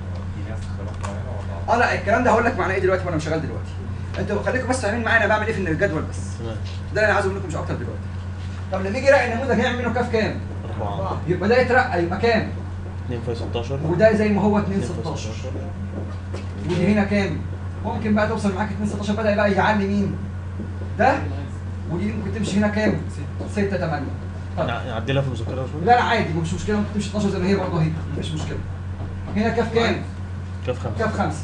اه لا الكلام ده هقول لك معناه ايه دلوقتي وانا شغال دلوقتي انتوا خليكم بس فاهمين معايا انا بعمل ايه في الجدول بس تمام ده اللي انا عايز اقول لكم مش اكتر دلوقتي طب لما يجي يرقي النموذج هيعمل منه كاف كام؟ أربعة يبقى ده يترقى يبقى كام؟ 2 في 16 وده زي ما هو 2 2 في 16 ودي هنا كام؟ ممكن بقى توصل معاك 2 16 بدا بقى يعلي مين؟ ده ودي ممكن تمشي هنا كام؟ 6 8 طيب نعدلها في المذكرة شوية لا لا عادي مش مشكله ممكن تمشي 12 زي ما هي برضه اهي مفيش مشكله هنا كاف كام؟ كاف خمسة كاف خمسة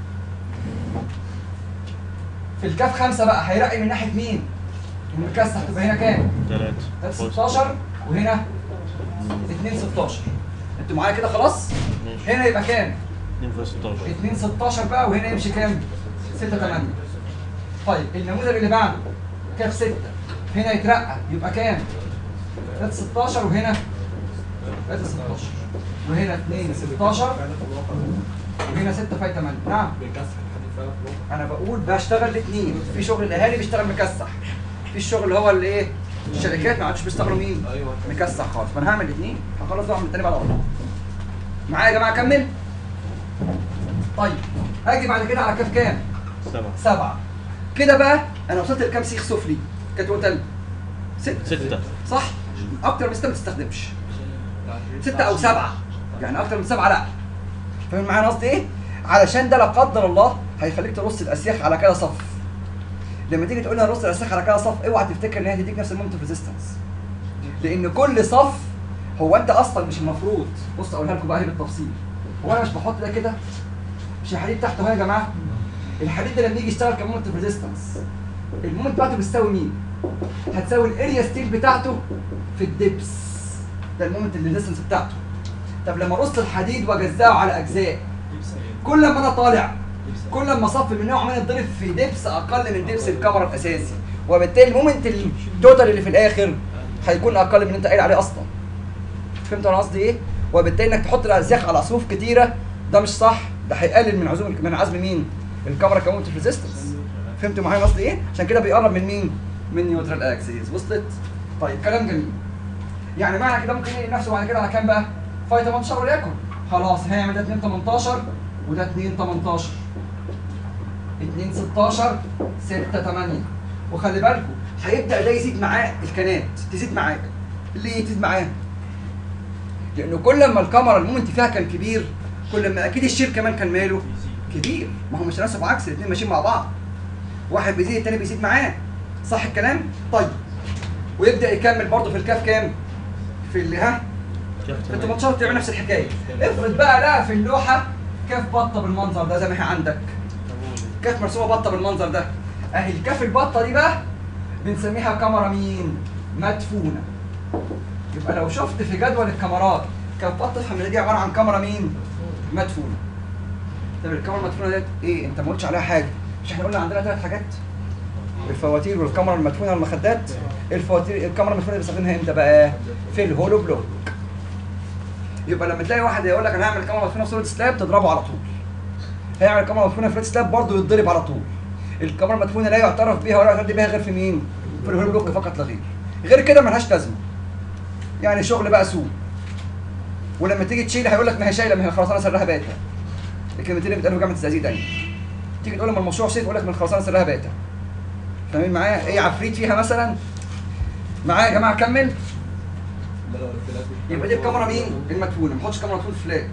في الكاف خمسة بقى هيرقي من ناحية مين؟ المكسح تبقى هنا كام؟ 3 ده 16 وهنا 2 16 انتوا معايا كده خلاص؟ ماشي هنا يبقى كام؟ 2 في 16 2 16 بقى وهنا يمشي كام؟ 6 8 طيب النموذج اللي بعده كاف 6 هنا يترقى يبقى كام؟ 3 16 وهنا 3 16 وهنا 2 16 وهنا 6 فاي 8 نعم بيكسر الحديد فعلا في الوقت. انا بقول بشتغل الاثنين في شغل الاهالي بيشتغل مكسح في الشغل اللي هو اللي ايه الشركات ما عادش بيشتغلوا مين ايوه مكسح خالص فانا هعمل الاثنين هخلص واحد من التاني بعد بعض معايا يا جماعه اكمل طيب هاجي بعد كده على كاف كام 7 سبعة كده بقى انا وصلت لكام سيخ سفلي كانت توتال ست 6 صح اكتر من ستة ما تستخدمش ستة او سبعة يعني اكتر من سبعة لا فاهم معايا أنا قصدي ايه علشان ده لا قدر الله هيخليك ترص الاسياخ على كده صف لما تيجي تقول لها رص الاسياخ على كده صف اوعى تفتكر ان هي تديك نفس المومنت ريزيستنس لان كل صف هو انت اصلا مش المفروض بص اقولها لكم بقى هي بالتفصيل هو انا مش بحط ده كده مش الحديد تحته اهو يا جماعه الحديد ده لما يجي يشتغل كمومنت ريزيستنس المومنت بتاعته بتساوي مين؟ هتساوي الاريا ستيل بتاعته في الدبس ده المومنت الريزيستنس بتاعته طب لما ارص الحديد واجزاه على اجزاء كل ما انا طالع كل ما صف من نوع عمال يتضرب في دبس اقل من دبس الكاميرا الاساسي وبالتالي المومنت التوتال اللي في الاخر هيكون اقل من اللي انت قايل عليه اصلا فهمت انا قصدي ايه وبالتالي انك تحط الاسياخ على اصفوف كتيره ده مش صح ده هيقلل من عزوم من عزم مين الكاميرا كمومنت ريزيستنس فهمتوا معايا قصدي ايه عشان كده بيقرب من مين من نيوترال اكسيس وصلت طيب كلام جميل يعني معنى كده ممكن يلاقي نفسه بعد كده على كام بقى فاي 18 وليكن خلاص هيعمل ده 2 18 وده 2 18 2 16 6 8 وخلي بالكم هيبدا ده يزيد معاه الكنات تزيد معاه ليه تزيد معاه لانه كل ما الكاميرا المومنت فيها كان كبير كل ما اكيد الشير كمان كان ماله كبير ما هو مش ناسب عكس الاثنين ماشيين مع بعض واحد بيزيد التاني بيزيد معاه صح الكلام طيب ويبدا يكمل برضه في الكاف كام في اللي ها كيف في 18 تعمل نفس الحكايه افرض بقى لا في اللوحه كاف بطه بالمنظر ده زي ما هي عندك كاف مرسومه بطه بالمنظر ده اهي الكاف البطه دي بقى بنسميها كاميرا مين مدفونه يبقى لو شفت في جدول الكاميرات كاف بطه تفهم ان دي عباره عن كاميرا مين مدفونه طب الكاميرا المدفونه ديت ايه انت ما قلتش عليها حاجه مش احنا قلنا عندنا ثلاث حاجات الفواتير والكاميرا المدفونه والمخدات الفواتير الكاميرا المدفونه بنستخدمها امتى بقى في الهولو بلوك يبقى لما تلاقي واحد يقول لك انا هعمل كاميرا مدفونه في صوره سلاب تضربه على طول هيعمل كاميرا مدفونه في ريد سلاب برضه يتضرب على طول الكاميرا المدفونه لا يعترف بها ولا يعتد بها غير في مين في الهولو بلوك فقط لا غير غير كده ملهاش لازمه يعني شغل بقى سوق ولما تيجي تشيل هيقول لك ما هي شايله ما هي خرسانه سرها باتا الكلمتين اللي بيتقالوا في جامعه الزقازيق دايما تيجي تقول لما المشروع سيف يقول لك من خرسانه سرها باتا فاهمين معايا ايه عفريت فيها مثلا معايا يا جماعه كمل يبقى دي الكاميرا مين المدفونه ما نحطش كاميرا مدفونه فلات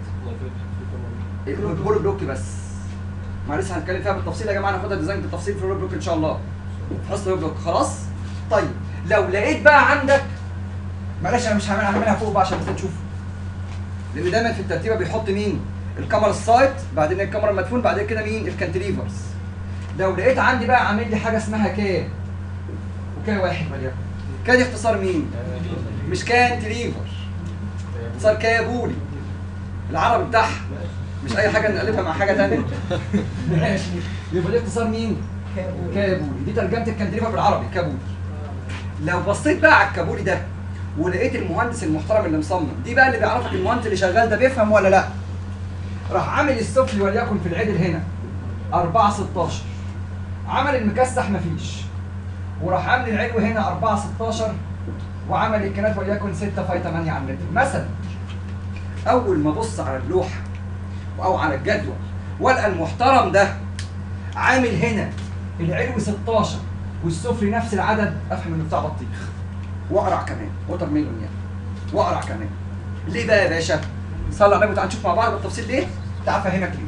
الهولو بلوك بس ما لسه هنتكلم فيها بالتفصيل يا جماعه ناخدها ديزاين بالتفصيل في الهولو بلوك ان شاء الله في حصه الهولو بلوك خلاص طيب لو لقيت بقى عندك معلش انا مش هعملها هعملها فوق بقى عشان بس تشوفوا لان دايما في الترتيبه بيحط مين الكاميرا السايت بعدين الكاميرا المدفون بعدين كده مين الكانتليفرز لو لقيت عندي بقى عامل لي حاجه اسمها كا وكا واحد وليكن كا دي اختصار مين مش كانتليفر اختصار كابولي العربي بتاعها مش اي حاجه نقلبها مع حاجه ثانيه ماشي يبقى دي اختصار مين كابولي دي ترجمه الكانتليفر بالعربي كابولي لو بصيت بقى على الكابولي ده ولقيت المهندس المحترم اللي مصمم دي بقى اللي بيعرفك المهندس اللي شغال ده بيفهم ولا لا راح عامل السفلي وليكن في العدل هنا 4 16 عمل المكسح مفيش وراح عامل العلو هنا 4 16 وعمل الكنات وليكن 6 في 8 على المتر مثلا اول ما ابص على اللوحه او على الجدول والقى المحترم ده عامل هنا العلو 16 والسفلي نفس العدد افهم انه بتاع بطيخ واقرع كمان ووتر ميلون يعني واقرع كمان ليه بقى يا باشا؟ صلى على النبي تعال نشوف مع بعض بالتفصيل ليه؟ تعال افهمك ليه.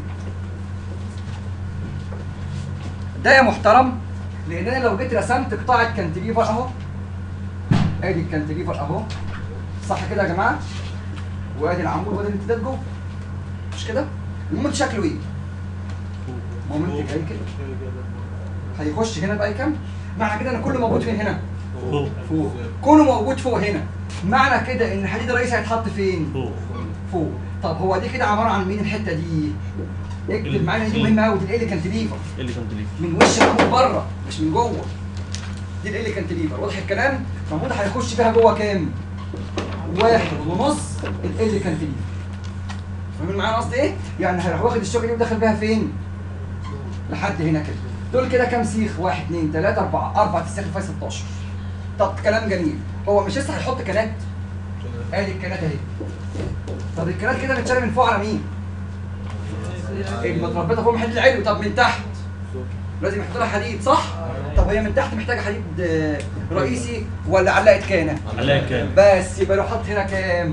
ده يا محترم لان انا لو جيت رسمت قطاع الكانتليفر اهو ادي الكانتليفر اهو صح كده يا جماعه؟ وادي العمود وادي الامتداد جوه مش كده؟ المومنت شكله ايه؟ مومنت جاي كده هيخش هنا بقى يكمل معنى كده ان كله موجود فين هنا؟ فوق فوق كونه موجود فوق هنا معنى كده ان الحديد الرئيسي هيتحط فين فوق فوق طب هو دي كده عباره عن مين الحته دي اكتب معانا دي مهمه قوي دي ال كانتليفر اللي كان تليف من وش العمود بره مش من جوه دي ال كانتليفر واضح الكلام العمود هيخش فيها جوه كام واحد ونص ال كانتليفر فاهمين معايا قصدي ايه يعني هيروح واخد الشوكه دي وداخل بيها فين لحد هنا كده دول كده كام سيخ واحد اثنين ثلاثة أربعة أربعة السيخ فيها 16 طب كلام جميل هو مش لسه هيحط كنات ادي الكنات اهي طب الكنات كده متشال من فوق على مين؟ المتربطه فوق محل العلو طب من تحت لازم يحط لها حديد صح؟ طب هي من تحت محتاجه حديد آه، رئيسي ولا علقه كانه؟ عليها كام؟ بس يبقى لو حط هنا كام؟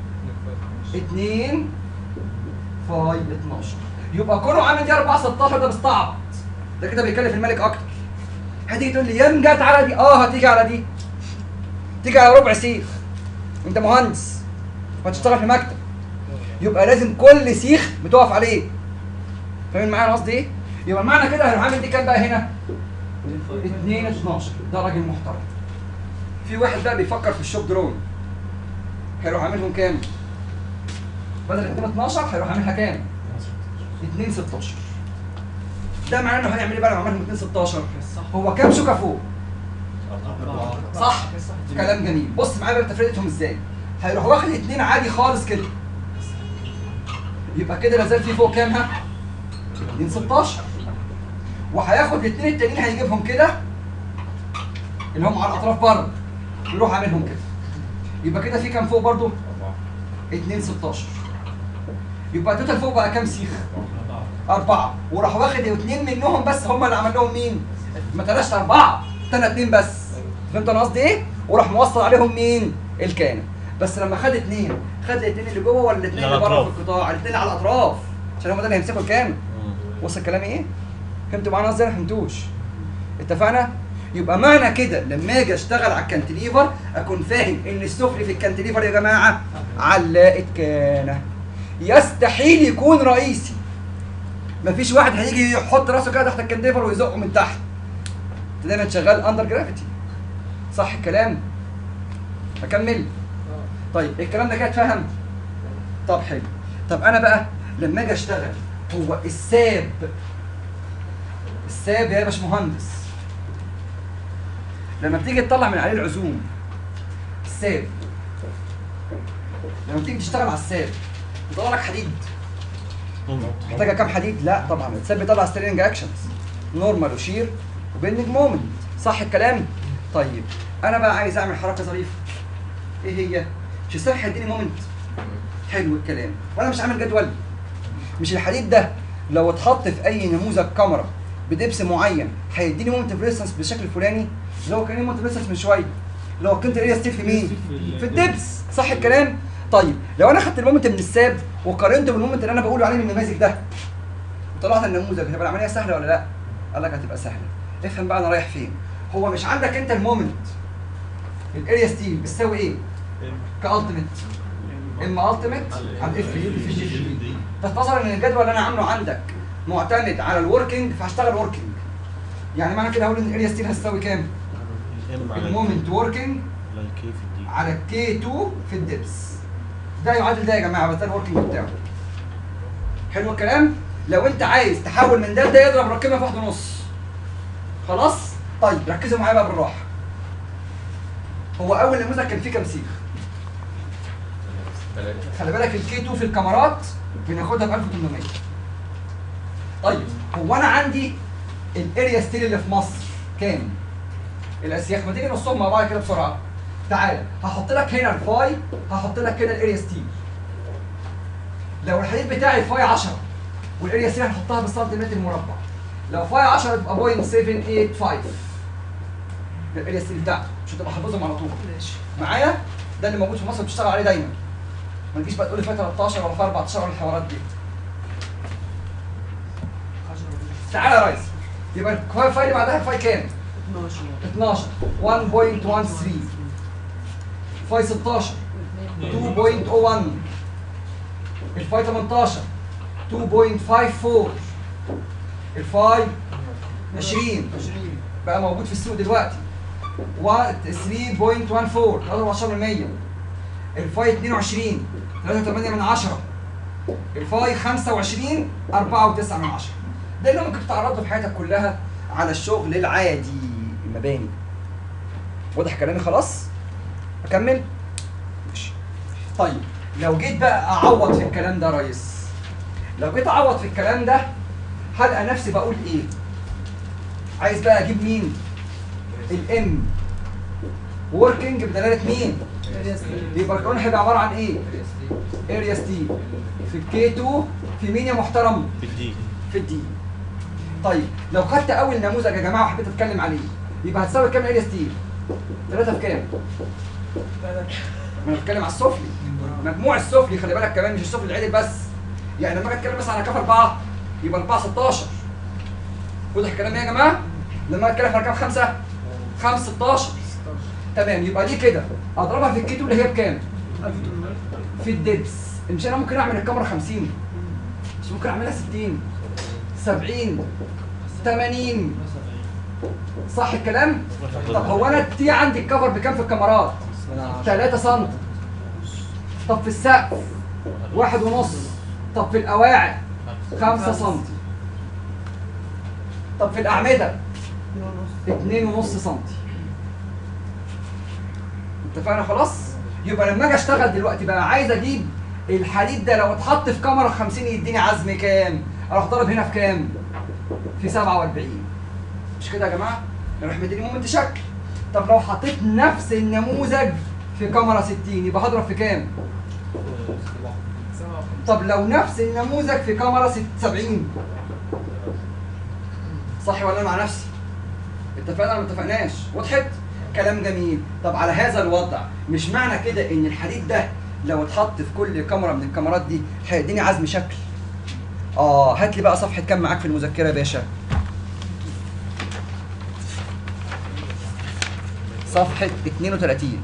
2 فاي 12 يبقى كونه عامل دي 4 16 ده بيستعبط ده كده بيكلف الملك اكتر هتيجي تقول لي يم جت على دي اه هتيجي على دي تيجي على ربع سيخ انت مهندس وهتشتغل في مكتب يبقى لازم كل سيخ بتقف عليه فاهمين معايا أنا قصدي ايه؟ يبقى معنى كده هيروح عامل دي كام بقى هنا؟ 2 12 ده راجل محترم في واحد بقى بيفكر في الشوب درون هيروح عاملهم كام؟ بدل 2 12 هيروح عاملها كام؟ 2 16 ده معناه انه هيعمل ايه بقى لو عملهم 2 16 هو كام شوكه فوق؟ صح كلام جميل بص معايا بقى تفرقتهم ازاي هيروح واخد اتنين عادي خالص كده يبقى كده لازال في فوق كام ها 2 16 وهياخد الاثنين التانيين هيجيبهم كده اللي هم على الاطراف بره يروح عاملهم كده يبقى كده في كام فوق برضو 2 16 يبقى التوتال فوق بقى كام سيخ أربعة وراح واخد اثنين منهم بس هم اللي عمل لهم مين؟ ما تلاش أربعة تاني اتنين بس فهمت أنا قصدي إيه؟ وراح موصل عليهم مين؟ الكان بس لما خد اتنين خد الاتنين اللي جوه ولا الاتنين اللي اللي على بره في الأطراف. القطاع؟ الاتنين على الأطراف عشان هم ده اللي هيمسكوا الكان مم. وصل كلامي إيه؟ فهمتوا معانا قصدي ولا ما فهمتوش؟ اتفقنا؟ يبقى معنى كده لما اجي اشتغل على الكانتليفر اكون فاهم ان السفلي في الكانتليفر يا جماعه علاقه كانه يستحيل يكون رئيسي مفيش واحد هيجي يحط راسه كده تحت الكانتليفر ويزقه من تحت انت دايما شغال اندر جرافيتي صح الكلام اكمل طيب الكلام ده كده اتفهم طب حلو طب انا بقى لما اجي اشتغل هو الساب الساب يا باشمهندس لما بتيجي تطلع من عليه العزوم الساب لما بتيجي تشتغل على الساب بيطلع لك حديد مم. محتاجه كام حديد؟ لا طبعا الساب بيطلع سترينج اكشنز نورمال وشير وبينج مومنت صح الكلام؟ طيب انا بقى عايز اعمل حركه ظريفه ايه هي؟ مش الساب هيديني مومنت حلو الكلام وانا مش عامل جدول مش الحديد ده لو اتحط في اي نموذج كاميرا بدبس معين هيديني مومنت ريزستنس بالشكل الفلاني اللي هو كان مومنت ريزستنس من شويه اللي هو قيمه الاريا ستيل في مين؟ في الدبس صح الكلام؟ طيب لو انا خدت المومنت من الساب وقارنته بالمومنت اللي انا بقول عليه من النماذج ده وطلعت النموذج هتبقى العمليه سهله ولا لا؟ قال لك هتبقى سهله افهم بقى انا رايح فين هو مش عندك انت المومنت الاريا ستيل بتساوي ايه؟ كالتيميت اما التيميت على الاف في الجي في بي تتصل ان الجدول اللي انا عامله عندك معتمد على الوركينج فهشتغل وركينج يعني معنى كده هقول ان الاريا ستيل هتساوي كام؟ الام على المومنت وركينج على الكي في الدي على الكي 2 في الدبس ده يعادل ده يا جماعه بس ده الوركينج بتاعه حلو الكلام لو انت عايز تحول من ده لده يضرب رقمها في واحد ونص خلاص طيب ركزوا معايا بقى بالراحه هو اول نموذج كان فيه كام سيخ خلي بالك الكي 2 في الكاميرات بناخدها ب 1800 طيب هو انا عندي الاريا ستيل اللي في مصر كام الاسياخ ما تيجي نصهم مع بعض كده بسرعه تعالى هحط لك هنا الفاي هحط لك هنا الاريا ستيل لو الحديد بتاعي فاي 10 والاريا ستيل هنحطها بالسنتيمتر مربع لو فاي 10 تبقى 0.785 ده الاريا ستيل بتاعته مش هتبقى حافظهم على طول ماشي معايا ده اللي موجود في مصر بتشتغل عليه دايما ما تجيش بقى تقول لي فاي 13 ولا فاي 14 ولا الحوارات دي تعالى يا ريس يبقى الفاي فاي اللي بعدها فاي كام 12 12 1.13 فاي 16 2.01 الفاي 18 2.54 الفاي 20 بقى موجود في السوق دلوقتي و 3.14 13% الفاي 22 3.8 من 10 الفاي 25 4.9 من 10 ده اللي ممكن تتعرض له في حياتك كلها على الشغل العادي المباني واضح كلامي خلاص اكمل ماشي طيب لو جيت بقى اعوض في الكلام ده يا ريس لو جيت اعوض في الكلام ده هلقى نفسي بقول ايه عايز بقى اجيب مين الام وركينج بدلاله مين يبقى القانون هيبقى عباره عن ايه اريا ستيل في الكي 2 في مين يا محترم في الدي في الدي طيب لو خدت اول نموذج يا جماعه وحبيت اتكلم عليه يبقى هتساوي كام اريا ستيل 3 في كام انا بتكلم على السفلي مجموع السفلي خلي بالك كمان مش السفلي العدل بس يعني لما اجي اتكلم مثلا على كف 4 يبقى 4 16 واضح الكلام ايه يا جماعه لما اتكلم على كف 5 5 16 تمام يبقى دي كده اضربها في الكيتو اللي هي بكام في الدبس مش انا ممكن اعمل الكاميرا 50 مش ممكن اعملها 60 70 80 صح الكلام؟ طب هو انا التي عندي الكفر بكام في الكاميرات؟ 3 سم طب في السقف واحد ونص طب في القواعد 5 سم طب في الاعمده 2 ونص سم اتفقنا خلاص؟ يبقى لما اجي اشتغل دلوقتي بقى عايز اجيب الحديد ده لو اتحط في كاميرا 50 يديني عزم كام؟ اروح ضارب هنا في كام؟ في 47 مش كده يا جماعه نروح مديني مومنت شكل طب لو حطيت نفس النموذج في كاميرا 60 يبقى هضرب في كام طب لو نفس النموذج في كاميرا ست- 70 صح ولا أنا مع نفسي اتفقنا ولا ما اتفقناش وضحت كلام جميل طب على هذا الوضع مش معنى كده ان الحديد ده لو اتحط في كل كاميرا من الكاميرات دي هيديني عزم شكل اه هات لي بقى صفحه كام معاك في المذكره يا باشا صفحه 32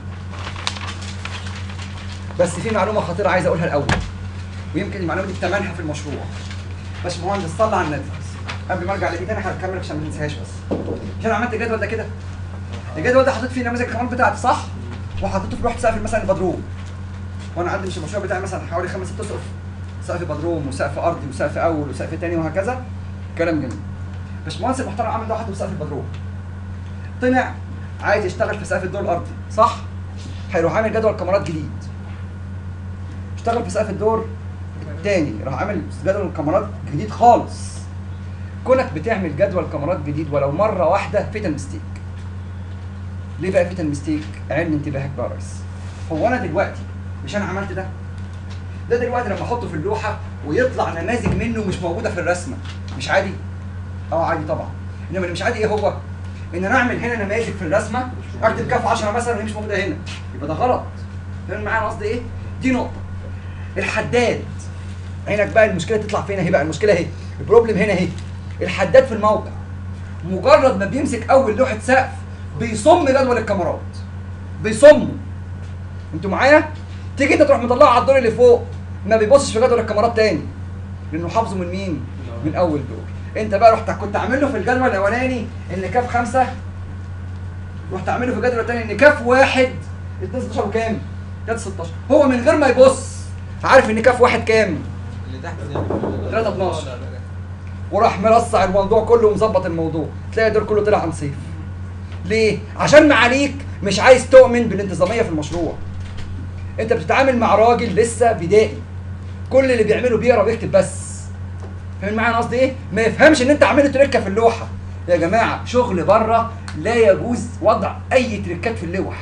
بس في معلومه خطيره عايز اقولها الاول ويمكن المعلومه دي بتمنها في المشروع باشمهندس صلى على النبي قبل ما ارجع لدي تاني هكمل عشان ما تنساهاش بس مش انا عملت الجدول ده كده الجدول ده حطيت فيه نماذج الكاميرات بتاعتي صح وحطيته في لوحه سقف مثلا البدروم وانا عندي مش المشروع بتاعي مثلا حوالي خمس ست سقف سقف بدروم وسقف ارضي وسقف اول وسقف تاني وهكذا كلام جميل باشمهندس المحترم عامل لوحه في سقف البدروم طلع عايز يشتغل في سقف الدور الارضي صح هيروح عامل جدول كاميرات جديد اشتغل في سقف الدور الثاني راح عامل جدول كاميرات جديد خالص كونك بتعمل جدول كاميرات جديد ولو مره واحده فيتال ميستيك ليه بقى فيتال ميستيك عين انتباهك بقى يا ريس هو انا دلوقتي مش انا عملت ده ده دلوقتي لما احطه في اللوحه ويطلع نماذج منه مش موجوده في الرسمه مش عادي اه عادي طبعا انما اللي مش عادي ايه هو ان انا اعمل هنا نماذج في الرسمه اكتب كاف 10 مثلا وهي مش موجوده هنا يبقى ده غلط فاهم معايا أنا قصدي ايه دي نقطه الحداد عينك بقى المشكله تطلع فين اهي بقى المشكله اهي البروبلم هنا اهي الحداد في الموقع مجرد ما بيمسك اول لوحه سقف بيصم جدول الكاميرات بيصمه انتوا معايا تيجي انت تروح مطلعه على الدور اللي فوق ما بيبصش في جدول الكاميرات تاني لانه حافظه من مين من اول دور انت بقى رحت كنت عامل له في الجدول الاولاني ان كاف خمسة رحت عامله في الجدول الثاني ان كاف واحد 2 16 وكام؟ 3 16 هو من غير ما يبص عارف ان كاف واحد كام؟ اللي تحت زي 3 12 وراح مرصع الموضوع كله ومظبط الموضوع تلاقي الدور كله طلع عن صيف ليه عشان معاليك مش عايز تؤمن بالانتظاميه في المشروع انت بتتعامل مع راجل لسه بدائي كل اللي بيعمله بيقرا ويكتب بس فاهم معايا أنا قصدي ايه ما يفهمش ان انت عامل تركه في اللوحه يا جماعه شغل بره لا يجوز وضع اي تركات في اللوح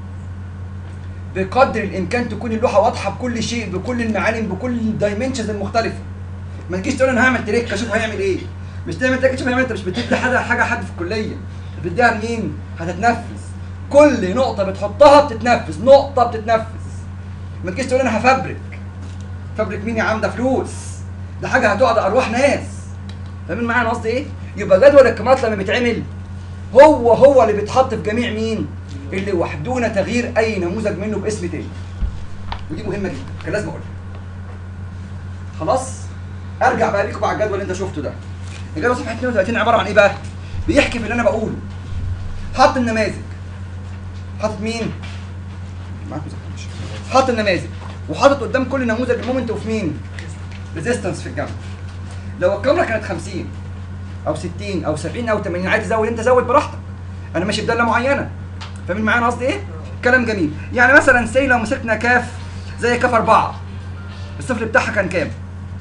بقدر الامكان تكون اللوحه واضحه بكل شيء بكل المعالم بكل الدايمنشنز المختلفه ما تجيش تقول انا هعمل تريك اشوف هيعمل ايه مش تعمل تريك تشوف هيعمل انت مش بتدي حاجه حاجه حد في الكليه بتديها لمين هتتنفذ كل نقطه بتحطها بتتنفذ نقطه بتتنفذ ما تجيش تقول انا هفبرك فبرك مين يا عم ده فلوس ده حاجه هتقعد ارواح ناس فاهمين معايا انا قصدي ايه يبقى جدول الكاميرات لما بيتعمل هو هو اللي بيتحط في جميع مين اللي وحدون تغيير اي نموذج منه باسم تاني ودي مهمه جدا كان لازم اقولها خلاص ارجع بقى بيكم على الجدول اللي انت شفته ده الجدول صفحه 32 عباره عن ايه بقى بيحكي في اللي انا بقوله حط النماذج حاطط مين معاك مذكرة ماشي. حاطط النماذج وحاطط قدام كل نموذج المومنت اوف مين ريزيستنس في الجنب لو الكاميرا كانت 50 او 60 او 70 او 80 عايز تزود انت زود براحتك انا ماشي بداله معينه فاهمين معايا أنا قصدي ايه كلام جميل يعني مثلا سي لو مسكنا كاف زي كاف 4 الصفر بتاعها كان كام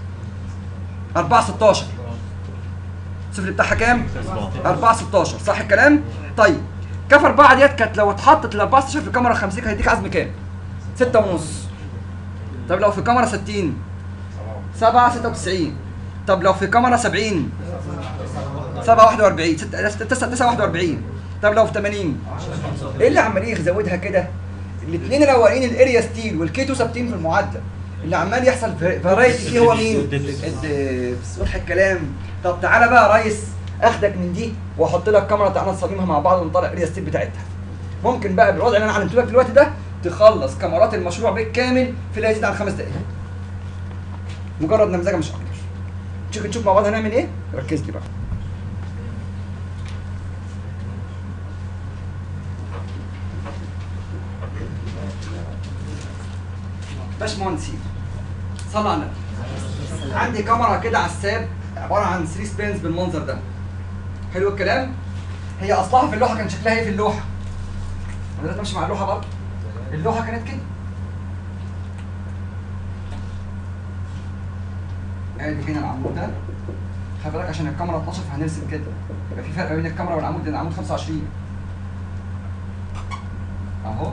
4 16 الصفر بتاعها كام 4 16 صح الكلام طيب كاف 4 ديت كانت لو اتحطت ال 4 16 في كاميرا 50 كان هيديك عزم كام 6 ونص طب لو في كاميرا 60 7 96 طب لو في كاميرا 70 7 41 6 9 9 41 طب لو في 80 ايه اللي عمال يزودها كده الاثنين الاولانيين الاريا ستيل والكيتو ثابتين في المعادله اللي عمال يحصل فرايتي فيه هو مين الدبس واضح الكلام طب تعالى بقى يا ريس اخدك من دي واحط لك كاميرا تعالى نصممها مع بعض ونطلع الاريا ستيل بتاعتها ممكن بقى بالوضع اللي انا علمته لك دلوقتي ده تخلص كاميرات المشروع بالكامل في لا يزيد عن خمس دقائق مجرد نمذجه مش اكتر نشوف نشوف مع بعض هنعمل ايه ركز لي بقى باشمهندسين صلى على النبي عندي كاميرا كده على الساب عباره عن 3 سبينز بالمنظر ده حلو الكلام هي اصلها في اللوحه كان شكلها ايه في اللوحه انا تمشي مع اللوحه برضه اللوحه كانت كده ادي هنا العمود ده خلي بالك عشان الكاميرا 12 فهنرسم كده يبقى في فرق بين الكاميرا والعمود لان العمود 25 اهو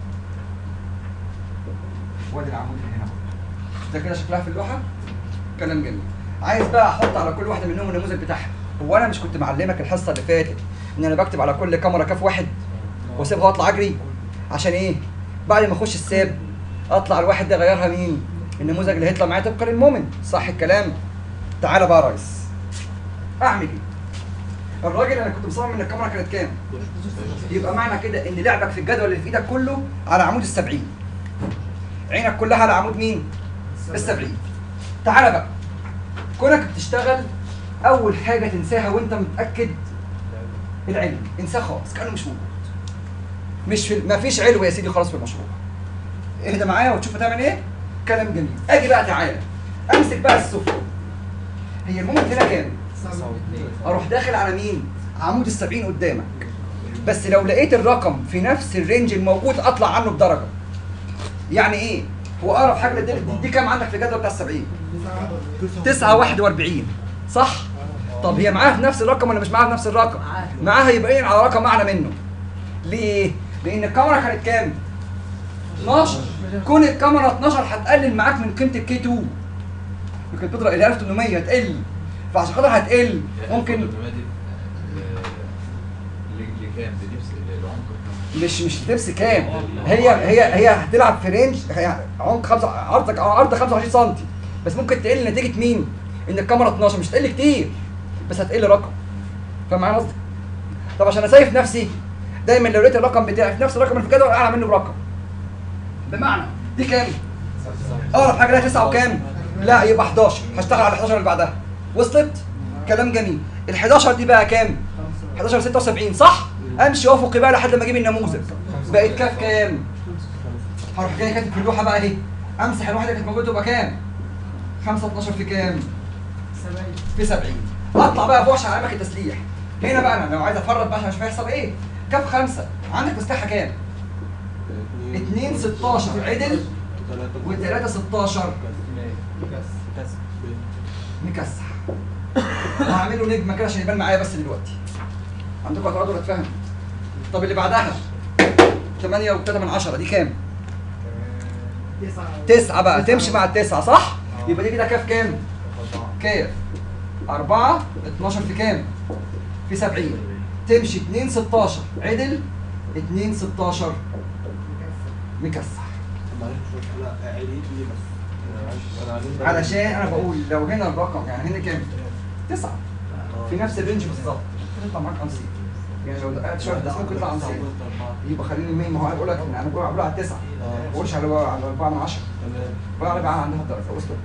وادي العمود اللي هنا اهو ده كده شكلها في اللوحه كلام جميل عايز بقى احط على كل واحده منهم النموذج بتاعها هو انا مش كنت معلمك الحصه اللي فاتت ان انا بكتب على كل كاميرا كاف واحد واسيبها واطلع اجري عشان ايه بعد ما اخش الساب اطلع الواحد ده اغيرها مين النموذج اللي هيطلع معايا طبقا للمومنت صح الكلام تعالى بقى يا ريس اعمل ايه الراجل انا كنت مصمم ان الكاميرا كانت كام يبقى معنى كده ان لعبك في الجدول اللي في ايدك كله على عمود السبعين عينك كلها على عمود مين السبعين تعالى بقى كونك بتشتغل اول حاجه تنساها وانت متاكد العلم انساه خالص كانه مش موجود مش في ما فيش علو يا سيدي خالص في المشروع اهدى معايا وتشوف هتعمل ايه كلام جميل اجي بقى تعالى امسك بقى السفلى هي المومنت هنا كام اروح داخل على مين عمود السبعين قدامك بس لو لقيت الرقم في نفس الرينج الموجود اطلع عنه بدرجه يعني ايه هو اقرب حاجه دي, دي كام عندك في الجدول بتاع السبعين 9 41 صح طب هي معاها في نفس الرقم ولا مش معاها في نفس الرقم معاها يبقى على رقم اعلى منه ليه لان الكاميرا كانت كام 12 كون الكاميرا 12 هتقلل معاك من قيمه الكي 2 ممكن تضرب ال 1800 تقل فعشان خاطر هتقل ممكن لكام بنفس العمق مش مش تبس كام هي هي هي هتلعب في رينج هي عمق خمسة عرضك عرض 25 سم بس ممكن تقل نتيجه مين؟ ان الكاميرا 12 مش تقل كتير بس هتقل رقم فاهم معايا قصدي؟ طب عشان اسيف نفسي دايما لو لقيت الرقم بتاعي في نفس الرقم اللي في الجدول اعلى منه برقم بمعنى دي كام؟ اقرب حاجه لها 9 وكام؟ لا يبقى 11 هشتغل على ال 11 اللي بعدها وصلت؟ كلام جميل ال 11 دي بقى كام؟ 11 76 صح؟ امشي وافقي بقى لحد ما اجيب النموذج بقت كاف كام؟ هروح جاي كاتب في اللوحه بقى اهي امسح الواحده اللي كانت موجوده تبقى كام؟ 5 12 في كام؟ في 70 اطلع بقى فوق على اماكن التسليح هنا بقى انا لو عايز افرط بقى عشان اشوف هيحصل ايه كاف 5 عندك تسليحه كام؟ 2 16 عدل و3 16 مكسح هعمل له نجمه كده عشان يبان معايا بس دلوقتي عندكم هتقعدوا ولا تفهموا طب اللي بعدها 8 و3 من 10 دي كام؟ تسعة بقى تمشي مع التسعة صح؟ يبقى دي كده كاف كام؟ كاف 4 12 في كام؟ في 70 تمشي 2 16 عدل 2 16 مكسح لا عيد لي بس علشان انا بقول لو هنا الرقم يعني هنا كام؟ تسعة في نفس الرينج بالظبط تطلع معاك انسيب يعني لو دققت شويه ده ممكن يطلع انسيب يبقى خليني المية ما هو انا بقول لك ان انا بقول بقول على التسعه ما بقولش على على 4 من 10 بقول على بقى عندها الدرجه وصلت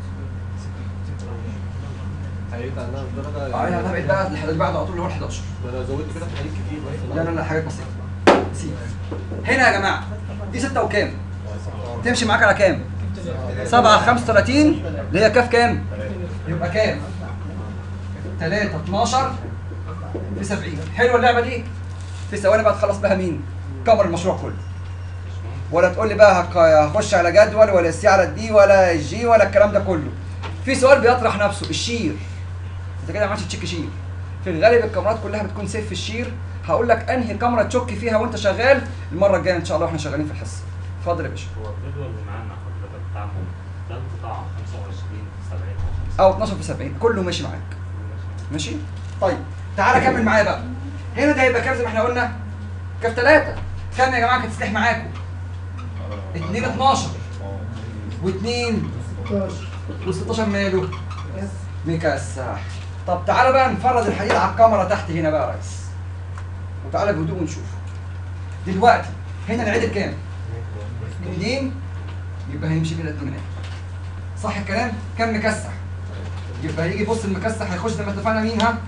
عيد عندها الدرجة اه انا بقيت بقى اللي بعده على طول اللي هو ال 11 ما انا زودت كده في حاجات كتير بس لا لا لا حاجات بسيطه سيب هنا يا جماعه دي 6 وكام؟ تمشي معاك على كام؟ 7 35 اللي هي كاف كام؟ يبقى كام؟ 3 12 في 70 حلوه اللعبه دي في ثواني بقى تخلص بها مين؟ كاميرا المشروع كله ولا تقول لي بقى هك- هخش على جدول ولا السي على الدي ولا الجي ولا الكلام ده كله في سؤال بيطرح نفسه الشير انت كده ما عملتش تشيك شير في الغالب الكاميرات كلها بتكون سيف في الشير هقول لك انهي كاميرا تشك فيها وانت شغال المره الجايه ان شاء الله واحنا شغالين في الحصه اتفضل يا باشا هو الجدول اللي معانا حضرتك بتاعهم ده القطاع 25 70 او 12 في 70 كله ماشي معاك ماشي طيب تعالى كمل معايا بقى هنا ده هيبقى كام زي ما احنا قلنا كام ثلاثة كام يا جماعه كانت تسليح معاكم 2 12 و2 و16 ماله مكسح طب تعالى بقى نفرد الحديد على الكاميرا تحت هنا بقى يا ريس وتعالى بهدوء ونشوف دلوقتي هنا العدد كام؟ 2 يبقى هيمشي كده 2 صح الكلام؟ كام مكسح؟ يبقى هيجي بص المكسح هيخش زي ما اتفقنا مين ها؟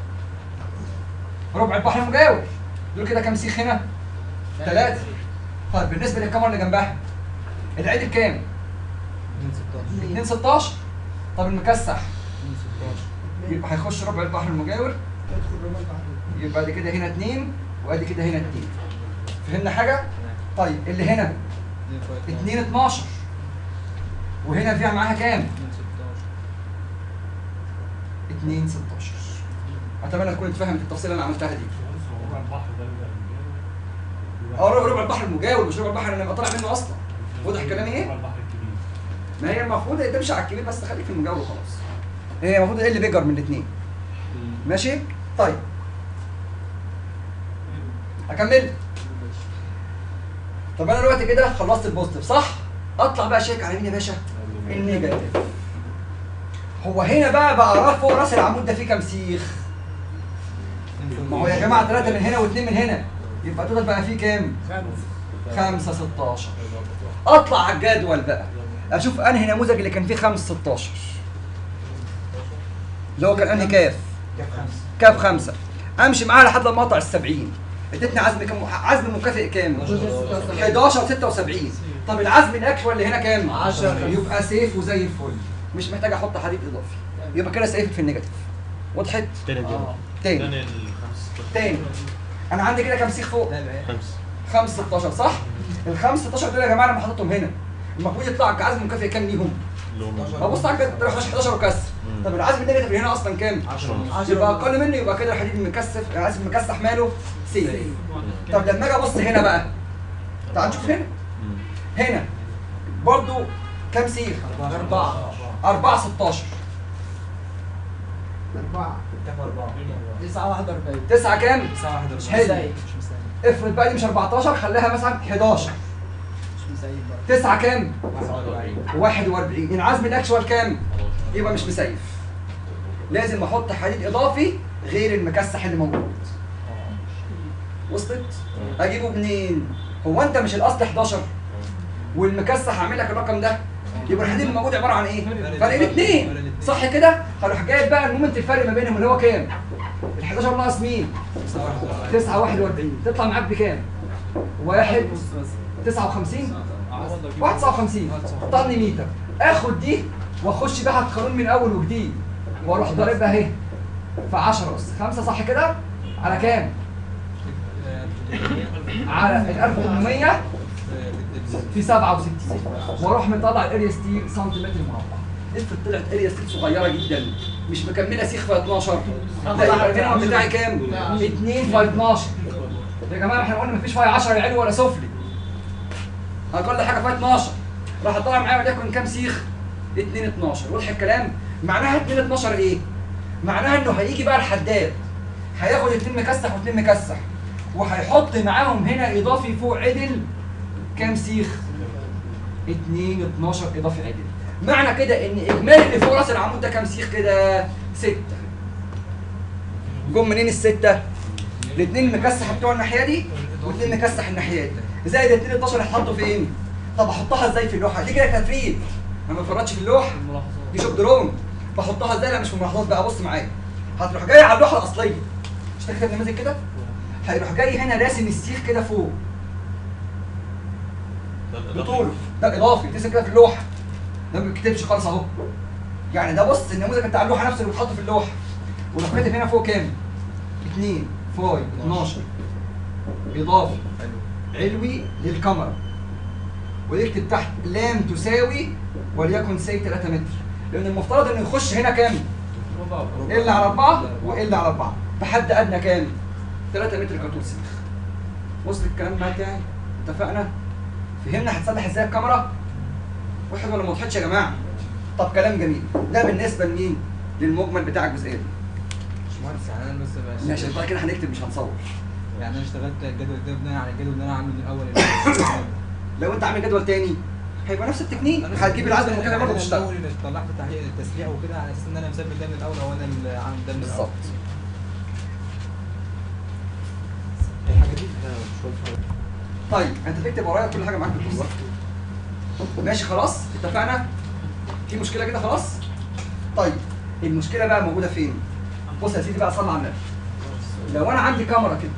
ربع البحر المجاور دول كده كام سيخ هنا؟ ثلاثة طيب بالنسبة للكاميرا اللي جنبها العدد كام؟ 2 16 طب المكسح يبقى هيخش ربع البحر المجاور يبقى دي كده هنا 2 وادي كده هنا 2 فهمنا حاجة؟ طيب اللي هنا 2 12 وهنا فيها معاها كام؟ 2 16 اتمنى تكون فهمت التفصيله اللي انا عملتها دي ربع البحر ده بيبقى اه ربع البحر المجاور مش ربع البحر اللي أنا طالع منه اصلا واضح كلامي ايه؟ ربع البحر الكبير ما هي المفروض تمشي على الكبير بس خليك في المجاور وخلاص هي المفروض ايه اللي بيجر من الاثنين ماشي طيب اكمل طب انا دلوقتي كده خلصت البوزيتيف صح اطلع بقى شيك على مين يا باشا النيجاتيف هو هنا بقى بقى راس فوق راس العمود ده فيه كام سيخ ما هو يا جماعه ثلاثه من هنا واثنين من هنا يبقى توتال بقى فيه كام خمسة 16 اطلع على الجدول بقى اشوف انهي نموذج اللي كان فيه 5 16 اللي هو كان انهي كاف كاف خمسة امشي معاها لحد لما اقطع ال 70 ادتني عزم كام عزم مكافئ كام 11 76 طب العزم الاكشوال اللي هنا كام 10 يبقى سيف وزي الفل مش محتاج احط حديد اضافي يبقى كده سيف في النيجاتيف وضحت تاني دي تاني تاني الخمس تاني انا عندي كده كام سيخ فوق خمس 5 16 صح ال 5 16 دول يا جماعه لما حطيتهم هنا المفروض يطلع عزم مكافئ كام ليهم اللي هم ببص على الجد 11 11 وكسر طب العزم النيجاتيف اللي هنا اصلا كام 10 يبقى اقل منه يبقى كده الحديد المكثف العزم المكثف ماله سيف طب لما اجي ابص هنا بقى تعال نشوف هنا هنا برضو كام سيخ؟ أربعة 4 16 أربعة تسعة واحد وأربعين 9 كام؟ تسعة واحد وأربعين حلو. مش مسايب افرض بقى دي مش 14 خليها مثلا 11 مش مسايب برضه 9 كام؟ 41 41 العزم الاكشوال كام؟ يبقى مش مسيف لازم احط حديد اضافي غير المكسح اللي موجود وصلت؟ اجيبه منين؟ هو انت مش الاصل 11 والمكسح هعمل لك الرقم ده يبقى الحديد الموجود عباره عن ايه؟ فرق الاثنين صح كده؟ هروح جايب بقى المومنت الفرق ما بينهم اللي هو كام؟ ال 11 ناقص مين؟ 9 41 تطلع معاك بكام؟ واحد 59 واحد 59 طن متر اخد دي واخش بقى القانون من اول وجديد واروح ضاربها اهي في 10 اس 5 صح كده؟ على كام؟ على ال 1800 في 67 واروح مطلع الاريا ستيل سنتيمتر مربع افرض طلعت اريا ستيل صغيره جدا مش مكمله سيخ في 12 لا يبقى المينيمم بتاعي كام؟ 2 في 12 يا جماعه احنا قلنا مفيش فيها 10 لا علوي ولا سفلي اقل حاجه فيها 12 راح طالع معايا وليكن كام سيخ 2 12 واضح الكلام معناها 2 12 ايه معناها انه هيجي بقى الحداد هياخد 2 مكسح و2 مكسح وهيحط معاهم هنا اضافي فوق عدل كام سيخ 2 12 اضافي عدل معنى كده ان اجمالي اللي فوق راس العمود ده كام سيخ كده 6 جم منين السته الاثنين المكسح بتوع الناحيه دي واثنين مكسح الناحيه دي زائد 2 12 هيتحطوا فين طب احطها ازاي في اللوحه دي كده تفريد ما بفرطش في اللوح دي شوب درون بحطها ازاي لا مش في الملاحظات بقى بص معايا هتروح جاي على اللوحه الاصليه مش ده كده نماذج كده هيروح جاي هنا راسم السيخ كده فوق بطوله ده اضافي ترسم كده في اللوحه ده ما بيكتبش خالص اهو يعني ده بص النموذج بتاع اللوحه نفسه اللي بيتحط في اللوحه وراح كاتب هنا فوق كام 2 فاي 12 اضافي علوي للكاميرا ويكتب تحت لام تساوي وليكن سي 3 متر لان المفترض انه يخش هنا كام ال على 4 وال على 4 بحد ادنى كام 3 متر كطول سيخ وصل الكلام معايا بتاعي اتفقنا فهمنا هتصلح ازاي الكاميرا واحد ولا ما وضحتش يا جماعه طب كلام جميل ده بالنسبه لمين للمجمل بتاع الجزئيه دي باشمهندس يعني انا بس ماشي طيب كده هنكتب مش هنصور يعني انا اشتغلت الجدول ده بناء على الجدول اللي انا عامله من الاول لو انت عامل جدول تاني هيبقى نفس التكنيك هتجيب العزم المكافئ برضه انا تشتغل الاول طلعت تحليل التسليح وكده على اساس ان انا مثبت ده من الاول او انا اللي عامل ده من الاول بالظبط الحاجة دي احنا مش واضحة. طيب انت تكتب ورايا كل حاجه معاك بالظبط ماشي خلاص اتفقنا في مشكله كده خلاص طيب المشكله بقى موجوده فين بص يا سيدي بقى صلي على النبي لو انا عندي كاميرا كده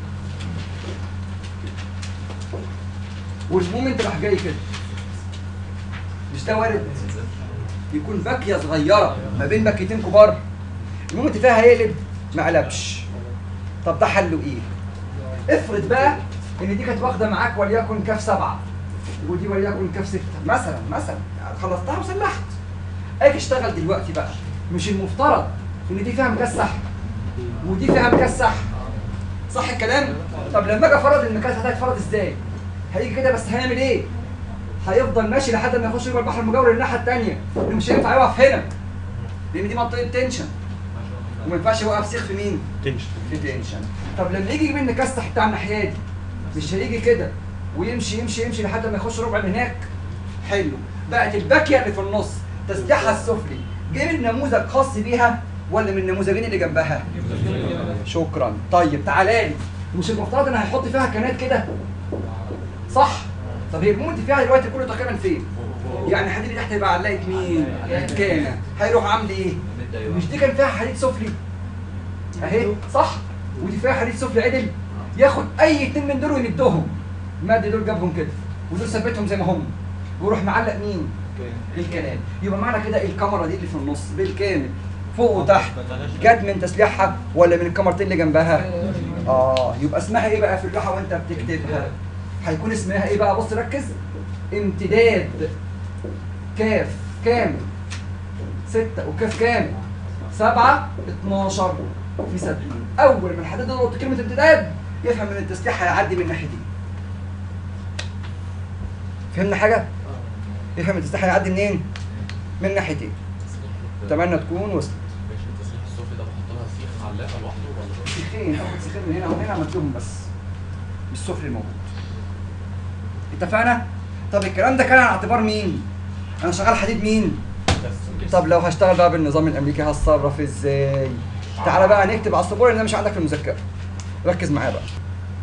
والمومنت راح جاي كده مش ده وارد يكون باكيه صغيره ما بين باكيتين كبار المومنت فيها هيقلب ما قلبش طب ده حله ايه افرض بقى ان دي كانت واخده معاك وليكن كاف سبعه ودي وليكن كاف سته مثلا مثلا خلصتها وسلحت اجي اشتغل دلوقتي بقى مش المفترض ان دي فيها مكسح ودي فيها مكسح صح الكلام طب لما اجي افرض المكسح ده هيتفرض ازاي هيجي كده بس هيعمل ايه هيفضل ماشي لحد ما يخش جوه البحر المجاور الناحيه الثانيه اللي مش هينفع يقف هنا لان دي منطقه تنشن وما ينفعش يوقف سيخ في مين تنشن في تنشن طب لما يجي من كاستح بتاع الناحيه دي مش هيجي كده ويمشي يمشي يمشي لحد ما يخش ربع من هناك حلو بقت الباكيه اللي في النص تسليحها السفلي جه من نموذج خاص بيها ولا من النموذجين اللي جنبها شكرا طيب تعالى لي مش المفترض ان هيحط فيها كانات كده صح طب هي المومنت فيها دلوقتي كله تقريبا فين يعني الحديد اللي تحت هيبقى علقت مين كان هيروح عامل ايه مش دي كان فيها حديد سفلي اهي صح ودي فيها حديد سفلي عدل ياخد اي اتنين من دول ويمدهم مد دول جابهم كده ودول ثبتهم زي ما هم ويروح معلق مين الكلام يبقى معنى كده الكاميرا دي اللي في النص بالكامل فوق وتحت جت من تسليحها ولا من الكاميرتين اللي جنبها اه يبقى اسمها ايه بقى في اللوحه وانت بتكتبها هيكون اسمها ايه بقى بص ركز امتداد كاف كام ستة وكاف كام سبعة 12 في 70 اول ما الحديد ده يلقط كلمه امتداد يفهم ان التسليح هيعدي من الناحيه دي فهمنا حاجه يفهم التسليح هيعدي منين من ناحيتين اتمنى تكون وصلت ماشي التصريح الصوفي ده بحط لها سيخ علاقه لوحده ولا سيخين اخد سيخين من هنا وهنا عملتهم بس مش السفلي الموجود اتفقنا طب الكلام ده كان على اعتبار مين انا شغال حديد مين بس طب لو هشتغل بقى بالنظام الامريكي هتصرف ازاي تعالى بقى نكتب على السبوره اللي مش عندك في المذكره ركز معايا بقى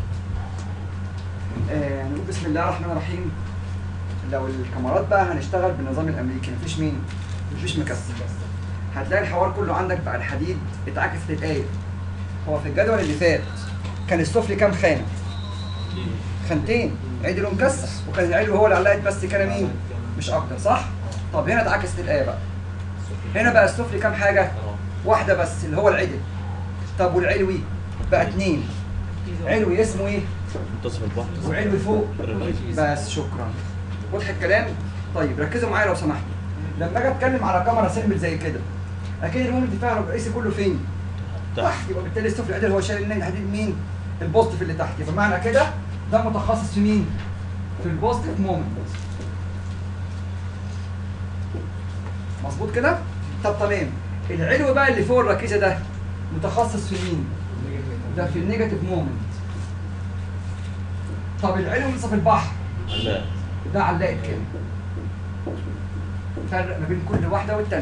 آه نقول بسم الله الرحمن الرحيم لو الكاميرات بقى هنشتغل بالنظام الامريكي مفيش مين مفيش مكسر هتلاقي الحوار كله عندك بقى الحديد اتعكست الايه هو في الجدول اللي فات كان السفلي كام خانه خانتين عدل ومكسر وكان العلو هو اللي علقت بس كان مين مش اكتر صح طب هنا اتعكست الايه بقى هنا بقى السفلي كام حاجه واحده بس اللي هو العدل طب والعلوي بقى اتنين علوي اسمه ايه منتصف البحر وعلوي فوق بس شكرا واضح الكلام طيب ركزوا معايا لو سمحتوا لما اجي اتكلم على كاميرا سيمبل زي كده اكيد المومنت بتاعه الرئيسي كله فين تحت يبقى بالتالي السفلي العدل هو شايل الحديد مين البوزيتيف اللي تحت يبقى معنى كده ده متخصص في مين في البوزيتيف مومنت مظبوط كده طب تمام العلو بقى اللي فوق الركيزه ده متخصص في مين ده في النيجاتيف مومنت طب العلو منصف البحر لا ده علاقة كام فرق ما بين كل واحدة والتانية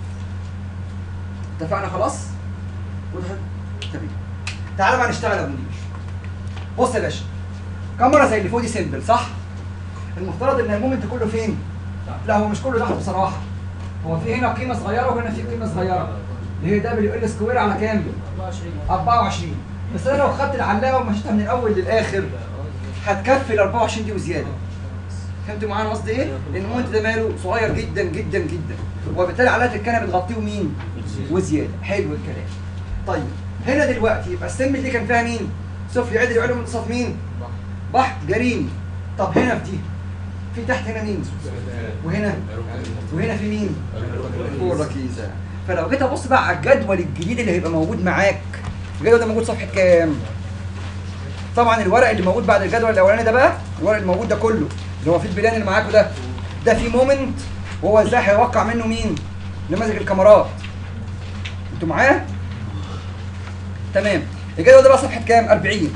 اتفقنا خلاص؟ وضحت؟ تمام تعالى بقى نشتغل يا ابو منير بص يا باشا كاميرا زي اللي فوق دي سيمبل صح؟ المفترض ان المومنت كله فين؟ لا هو مش كله تحت بصراحة هو في هنا قيمة صغيرة وهنا في قيمة صغيرة اللي هي دبليو ال سكوير على كام؟ 24 بس انا لو خدت العلاقة ومشيتها من الاول للاخر هتكفي ال 24 دي وزيادة فهمتوا معانا قصدي ايه؟ لان المومنت ده ماله صغير جدا جدا جدا وبالتالي علامات الكنبه بتغطيه مين؟ وزياده حلو الكلام طيب هنا دلوقتي يبقى السم دي كان فيها مين؟ سفلي عدل علوم منتصف مين؟ بحر جريمي طب هنا في دي في تحت هنا مين؟ وهنا وهنا في مين؟ فوق الركيزه فلو جيت ابص بقى على الجدول الجديد اللي هيبقى موجود معاك الجدول ده موجود صفحه كام؟ طبعا الورق اللي موجود بعد الجدول الاولاني ده بقى الورق اللي موجود ده كله اللي هو في البلان اللي معاكم ده ده في مومنت وهو ازاي هيوقع منه مين؟ نماذج الكاميرات انتوا معايا؟ تمام الجدول ده بقى صفحه كام؟ 40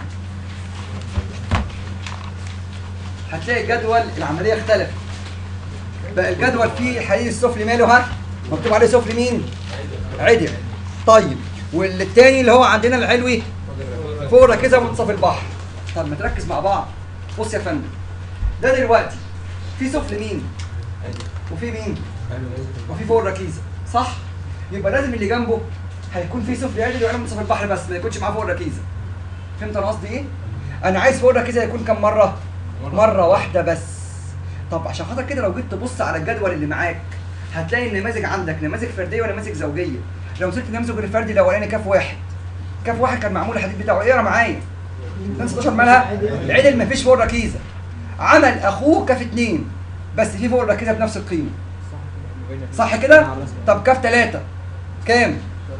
هتلاقي الجدول العمليه اختلفت بقى الجدول فيه الحديد السفلي ماله ها؟ مكتوب عليه سفلي مين؟ عدل طيب والتاني اللي هو عندنا العلوي فوق الركيزه منتصف البحر طب ما تركز مع بعض بص يا فندم ده دلوقتي في سفل مين وفي مين وفي فوق الركيزه صح يبقى لازم اللي جنبه هيكون في سفل عدل وعلم منتصف البحر بس ما يكونش معاه فوق الركيزه فهمت انا قصدي ايه انا عايز فوق الركيزه يكون كم مره مره واحده بس طب عشان خاطر كده لو جيت تبص على الجدول اللي معاك هتلاقي النماذج عندك نماذج فرديه ونماذج زوجيه لو مسكت النموذج الفردي الاولاني كاف واحد كاف واحد كان معمول الحديد بتاعه اقرا معايا كان 16 مالها عدل مفيش فوق الركيزه عمل اخوه كاف اتنين بس في فوق الركيزه بنفس القيمه صح كده؟ طب كاف ثلاثة كام؟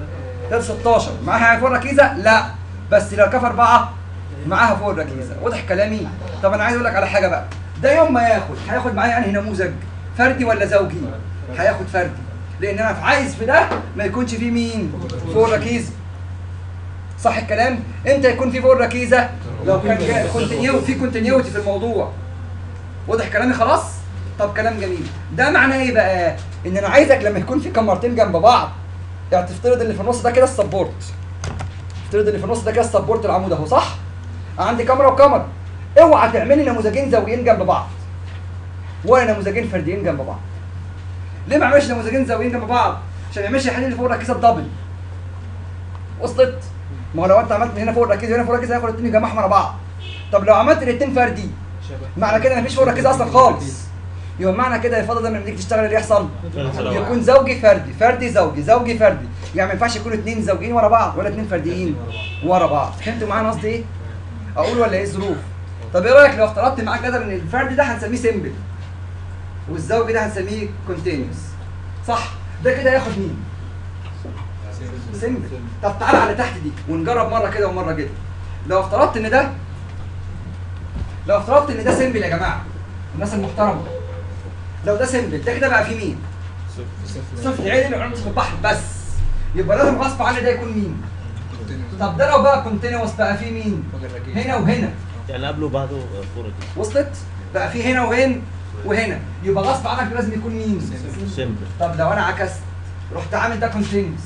3 16 معاها فوق الركيزه لا بس لو كف اربعه معاها فوق الركيزه واضح كلامي طب انا عايز اقول لك على حاجه بقى ده يوم ما ياخد هياخد معايا انهي نموذج فردي ولا زوجي هياخد فردي لان انا عايز في ده ما يكونش فيه مين فوق الركيزه صح الكلام امتى يكون في فوق الركيزه لو كان كونتينيو في كونتينيوتي في الموضوع واضح كلامي خلاص طب كلام جميل ده معناه ايه بقى ان انا عايزك لما يكون في كاميرتين جنب بعض يعني تفترض اللي في النص ده كده السبورت افترض اللي في النص ده كده السبورت العمود اهو صح عندي كاميرا وكاميرا اوعى تعملي نموذجين زاويين جنب بعض ولا نموذجين فرديين جنب بعض ليه ما اعملش نموذجين زاويين جنب بعض عشان ما يعملش الحديد اللي فوق الركيزه الدبل وصلت ما هو لو انت عملت من هنا فوق الركيزه وهنا فوق الركيزه هياخد الاثنين يجمعهم ورا بعض طب لو عملت الاثنين فردي معنى كده مفيش فوق الركيزه اصلا خالص يبقى معنى كده يفضل ده لما تيجي تشتغل اللي يحصل يكون زوجي فردي فردي زوجي زوجي فردي يعني ما ينفعش يكونوا اثنين زوجيين ورا بعض ولا اثنين فرديين ورا بعض فهمتوا معانا قصدي ايه اقول ولا ايه الظروف طب ايه رايك لو افترضت معاك جدول ان الفردي ده هنسميه سيمبل والزوجي ده هنسميه كونتينيوس صح ده كده ياخد مين سيمبل طب تعالى على تحت دي ونجرب مره كده ومره كده لو افترضت ان ده لو افترضت ان ده سيمبل يا جماعه الناس المحترمه لو ده سيمبل ده كده بقى فيه مين صفر عين العلوم في البحر بس يبقى لازم غصب عني ده يكون مين طب ده لو بقى كونتينوس بقى فيه مين هنا وهنا يعني قبله وبعده فورة وصلت بقى فيه هنا وهنا وهنا يبقى غصب عنك لازم يكون مين سيمبل طب لو انا عكست رحت عامل ده كونتينوس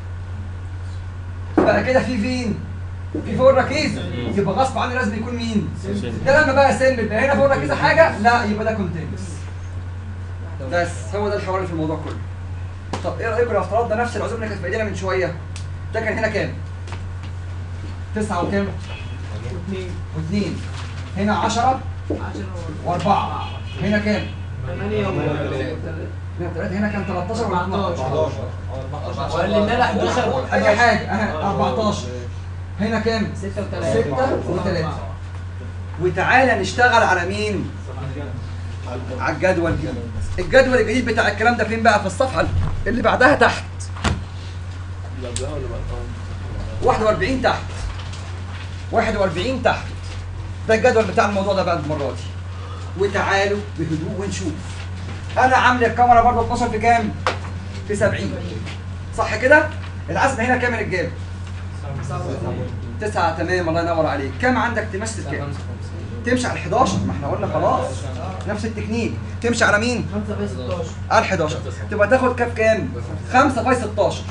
بقى كده في فين في فوق الركيزه يبقى غصب عني لازم يكون مين ده لما بقى سيمبل بقى هنا فوق الركيزه حاجه لا يبقى ده كونتينوس بس هو ده الحوار اللي في الموضوع كله طب ايه رايكم لو افترضنا نفس العزوم اللي كانت في ايدينا من شويه ده كان هنا كام؟ تسعة وكام؟ واثنين واثنين هنا 10 10 واربعة هنا كام؟ 8 هنا ثلاثة هنا كان 13 ولا 12 وقال لنا 11 اي حاجة اها 14 هنا كام؟ 6 6 و3 وتعالى نشتغل على مين؟ على الجدول الجديد الجدول الجديد بتاع الكلام ده فين بقى في الصفحة اللي بعدها تحت 41 تحت 41 تحت ده الجدول بتاع الموضوع ده بقى المرة دي وتعالوا بهدوء ونشوف انا عامل الكاميرا برضه 12 في كام؟ في 70 صح كده؟ العزم هنا كام يا رجاله؟ تسعة تمام الله ينور عليك كام عندك تمثل كام؟ تمشي على ال 11 ما احنا قلنا خلاص نفس التكنيك تمشي على مين؟ 5 في 16 على ال 11 تبقى تاخد كام كام؟ 5 في 16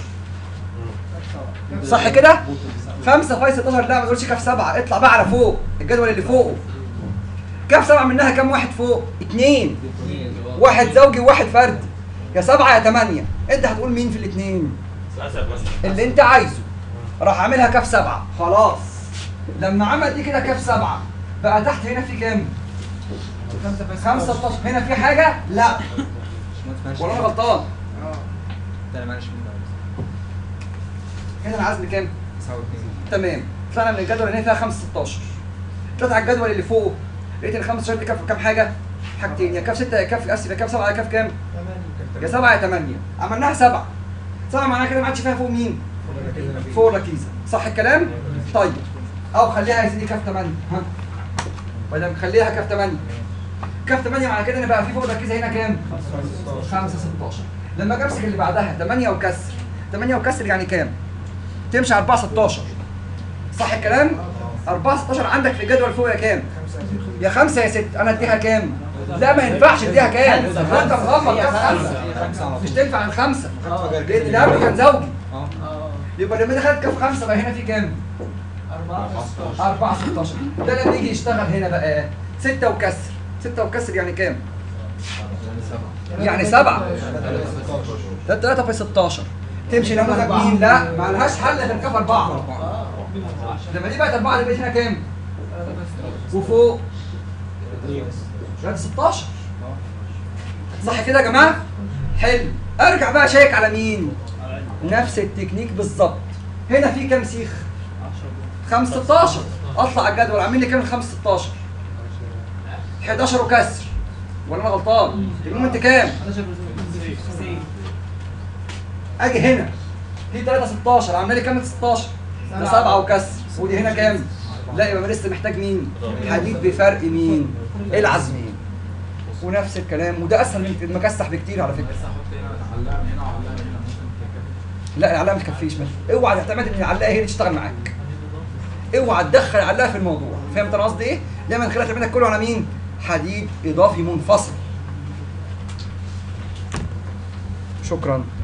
صح كده؟ 5 في 16 لا ما تقولش كاف 7 اطلع بقى على فوق الجدول اللي فوقه كاف 7 منها كام واحد فوق؟ اثنين واحد زوجي وواحد فردي يا 7 يا 8 انت هتقول مين في الاثنين؟ اللي انت عايزه راح عاملها كاف 7 خلاص لما عمل دي كده كاف 7 بقى تحت هنا في كام؟ 5 16 هنا في حاجه؟ لا ولا انا غلطان؟ لا معلش من هنا العزم كام؟ 99 تمام طلعنا من الجدول اللي هي فيها 5 16 طلعت على الجدول اللي فوقه لقيت ال 15 دي كام كام حاجه؟ حاجتين يا كاف 6 يا كاف اسف يا كاف 7 يا كاف كام؟ يا 7 يا 8 عملناها 7 7 معناها كده ما عادش فيها فوق مين؟ فوق الركيزه صح الكلام؟ طيب او خليها يا سيدي كاف 8 ها بدل خليها كاف 8 كاف 8 معنى كده ان بقى في فوق الركيزه هنا كام؟ 5 16 لما اجي امسك اللي بعدها 8 وكسر 8 وكسر يعني كام؟ تمشي 4 16 صح الكلام؟ 4 16 عندك في الجدول فوق يا كام؟ يا 5 يا 6 انا اديها كام؟ لا ما ينفعش اديها كام؟ لا انت مغمض كام 5 مش تنفع الخمسه لان اللي قبله كان زوجي اه يبقى لما دخلت كام 5 بقى هنا في كام؟ 4 4 16 ده لما يجي يشتغل هنا بقى 6 وكسر 6 وكسر يعني كام؟ يعني 7 ده 3 في 16 تمشي نموذج مين؟ لا ما لهاش حل غير كف 4 لما دي بقت 4 دي بقت هنا كام؟ وفوق 3 16 صح كده يا جماعه؟ حلو ارجع بقى شيك على مين؟ نفس التكنيك بالظبط هنا في كام سيخ؟ 5 16 اطلع على الجدول عامل لي كام 5 16 11 وكسر ولا انا غلطان؟ المهم انت كام؟ 11 اجي هنا دي 3 16 عامله لي كام 16 ده 7 وكسر ودي هنا كام لا يبقى أنا لسه محتاج مين حديد بفرق مين العزمين ونفس الكلام وده اسهل من المكسح بكتير على فكره بس احط هنا علقها من هنا وعلقها من هنا ممكن تكفي لا العلاقه ما تكفيش بس اوعى تعتمد ان العلاقه هي اللي تشتغل معاك اوعى تدخل العلاقه في الموضوع فهمت انا قصدي ايه دايما خلي اعتمادك كله على مين حديد اضافي منفصل شكرا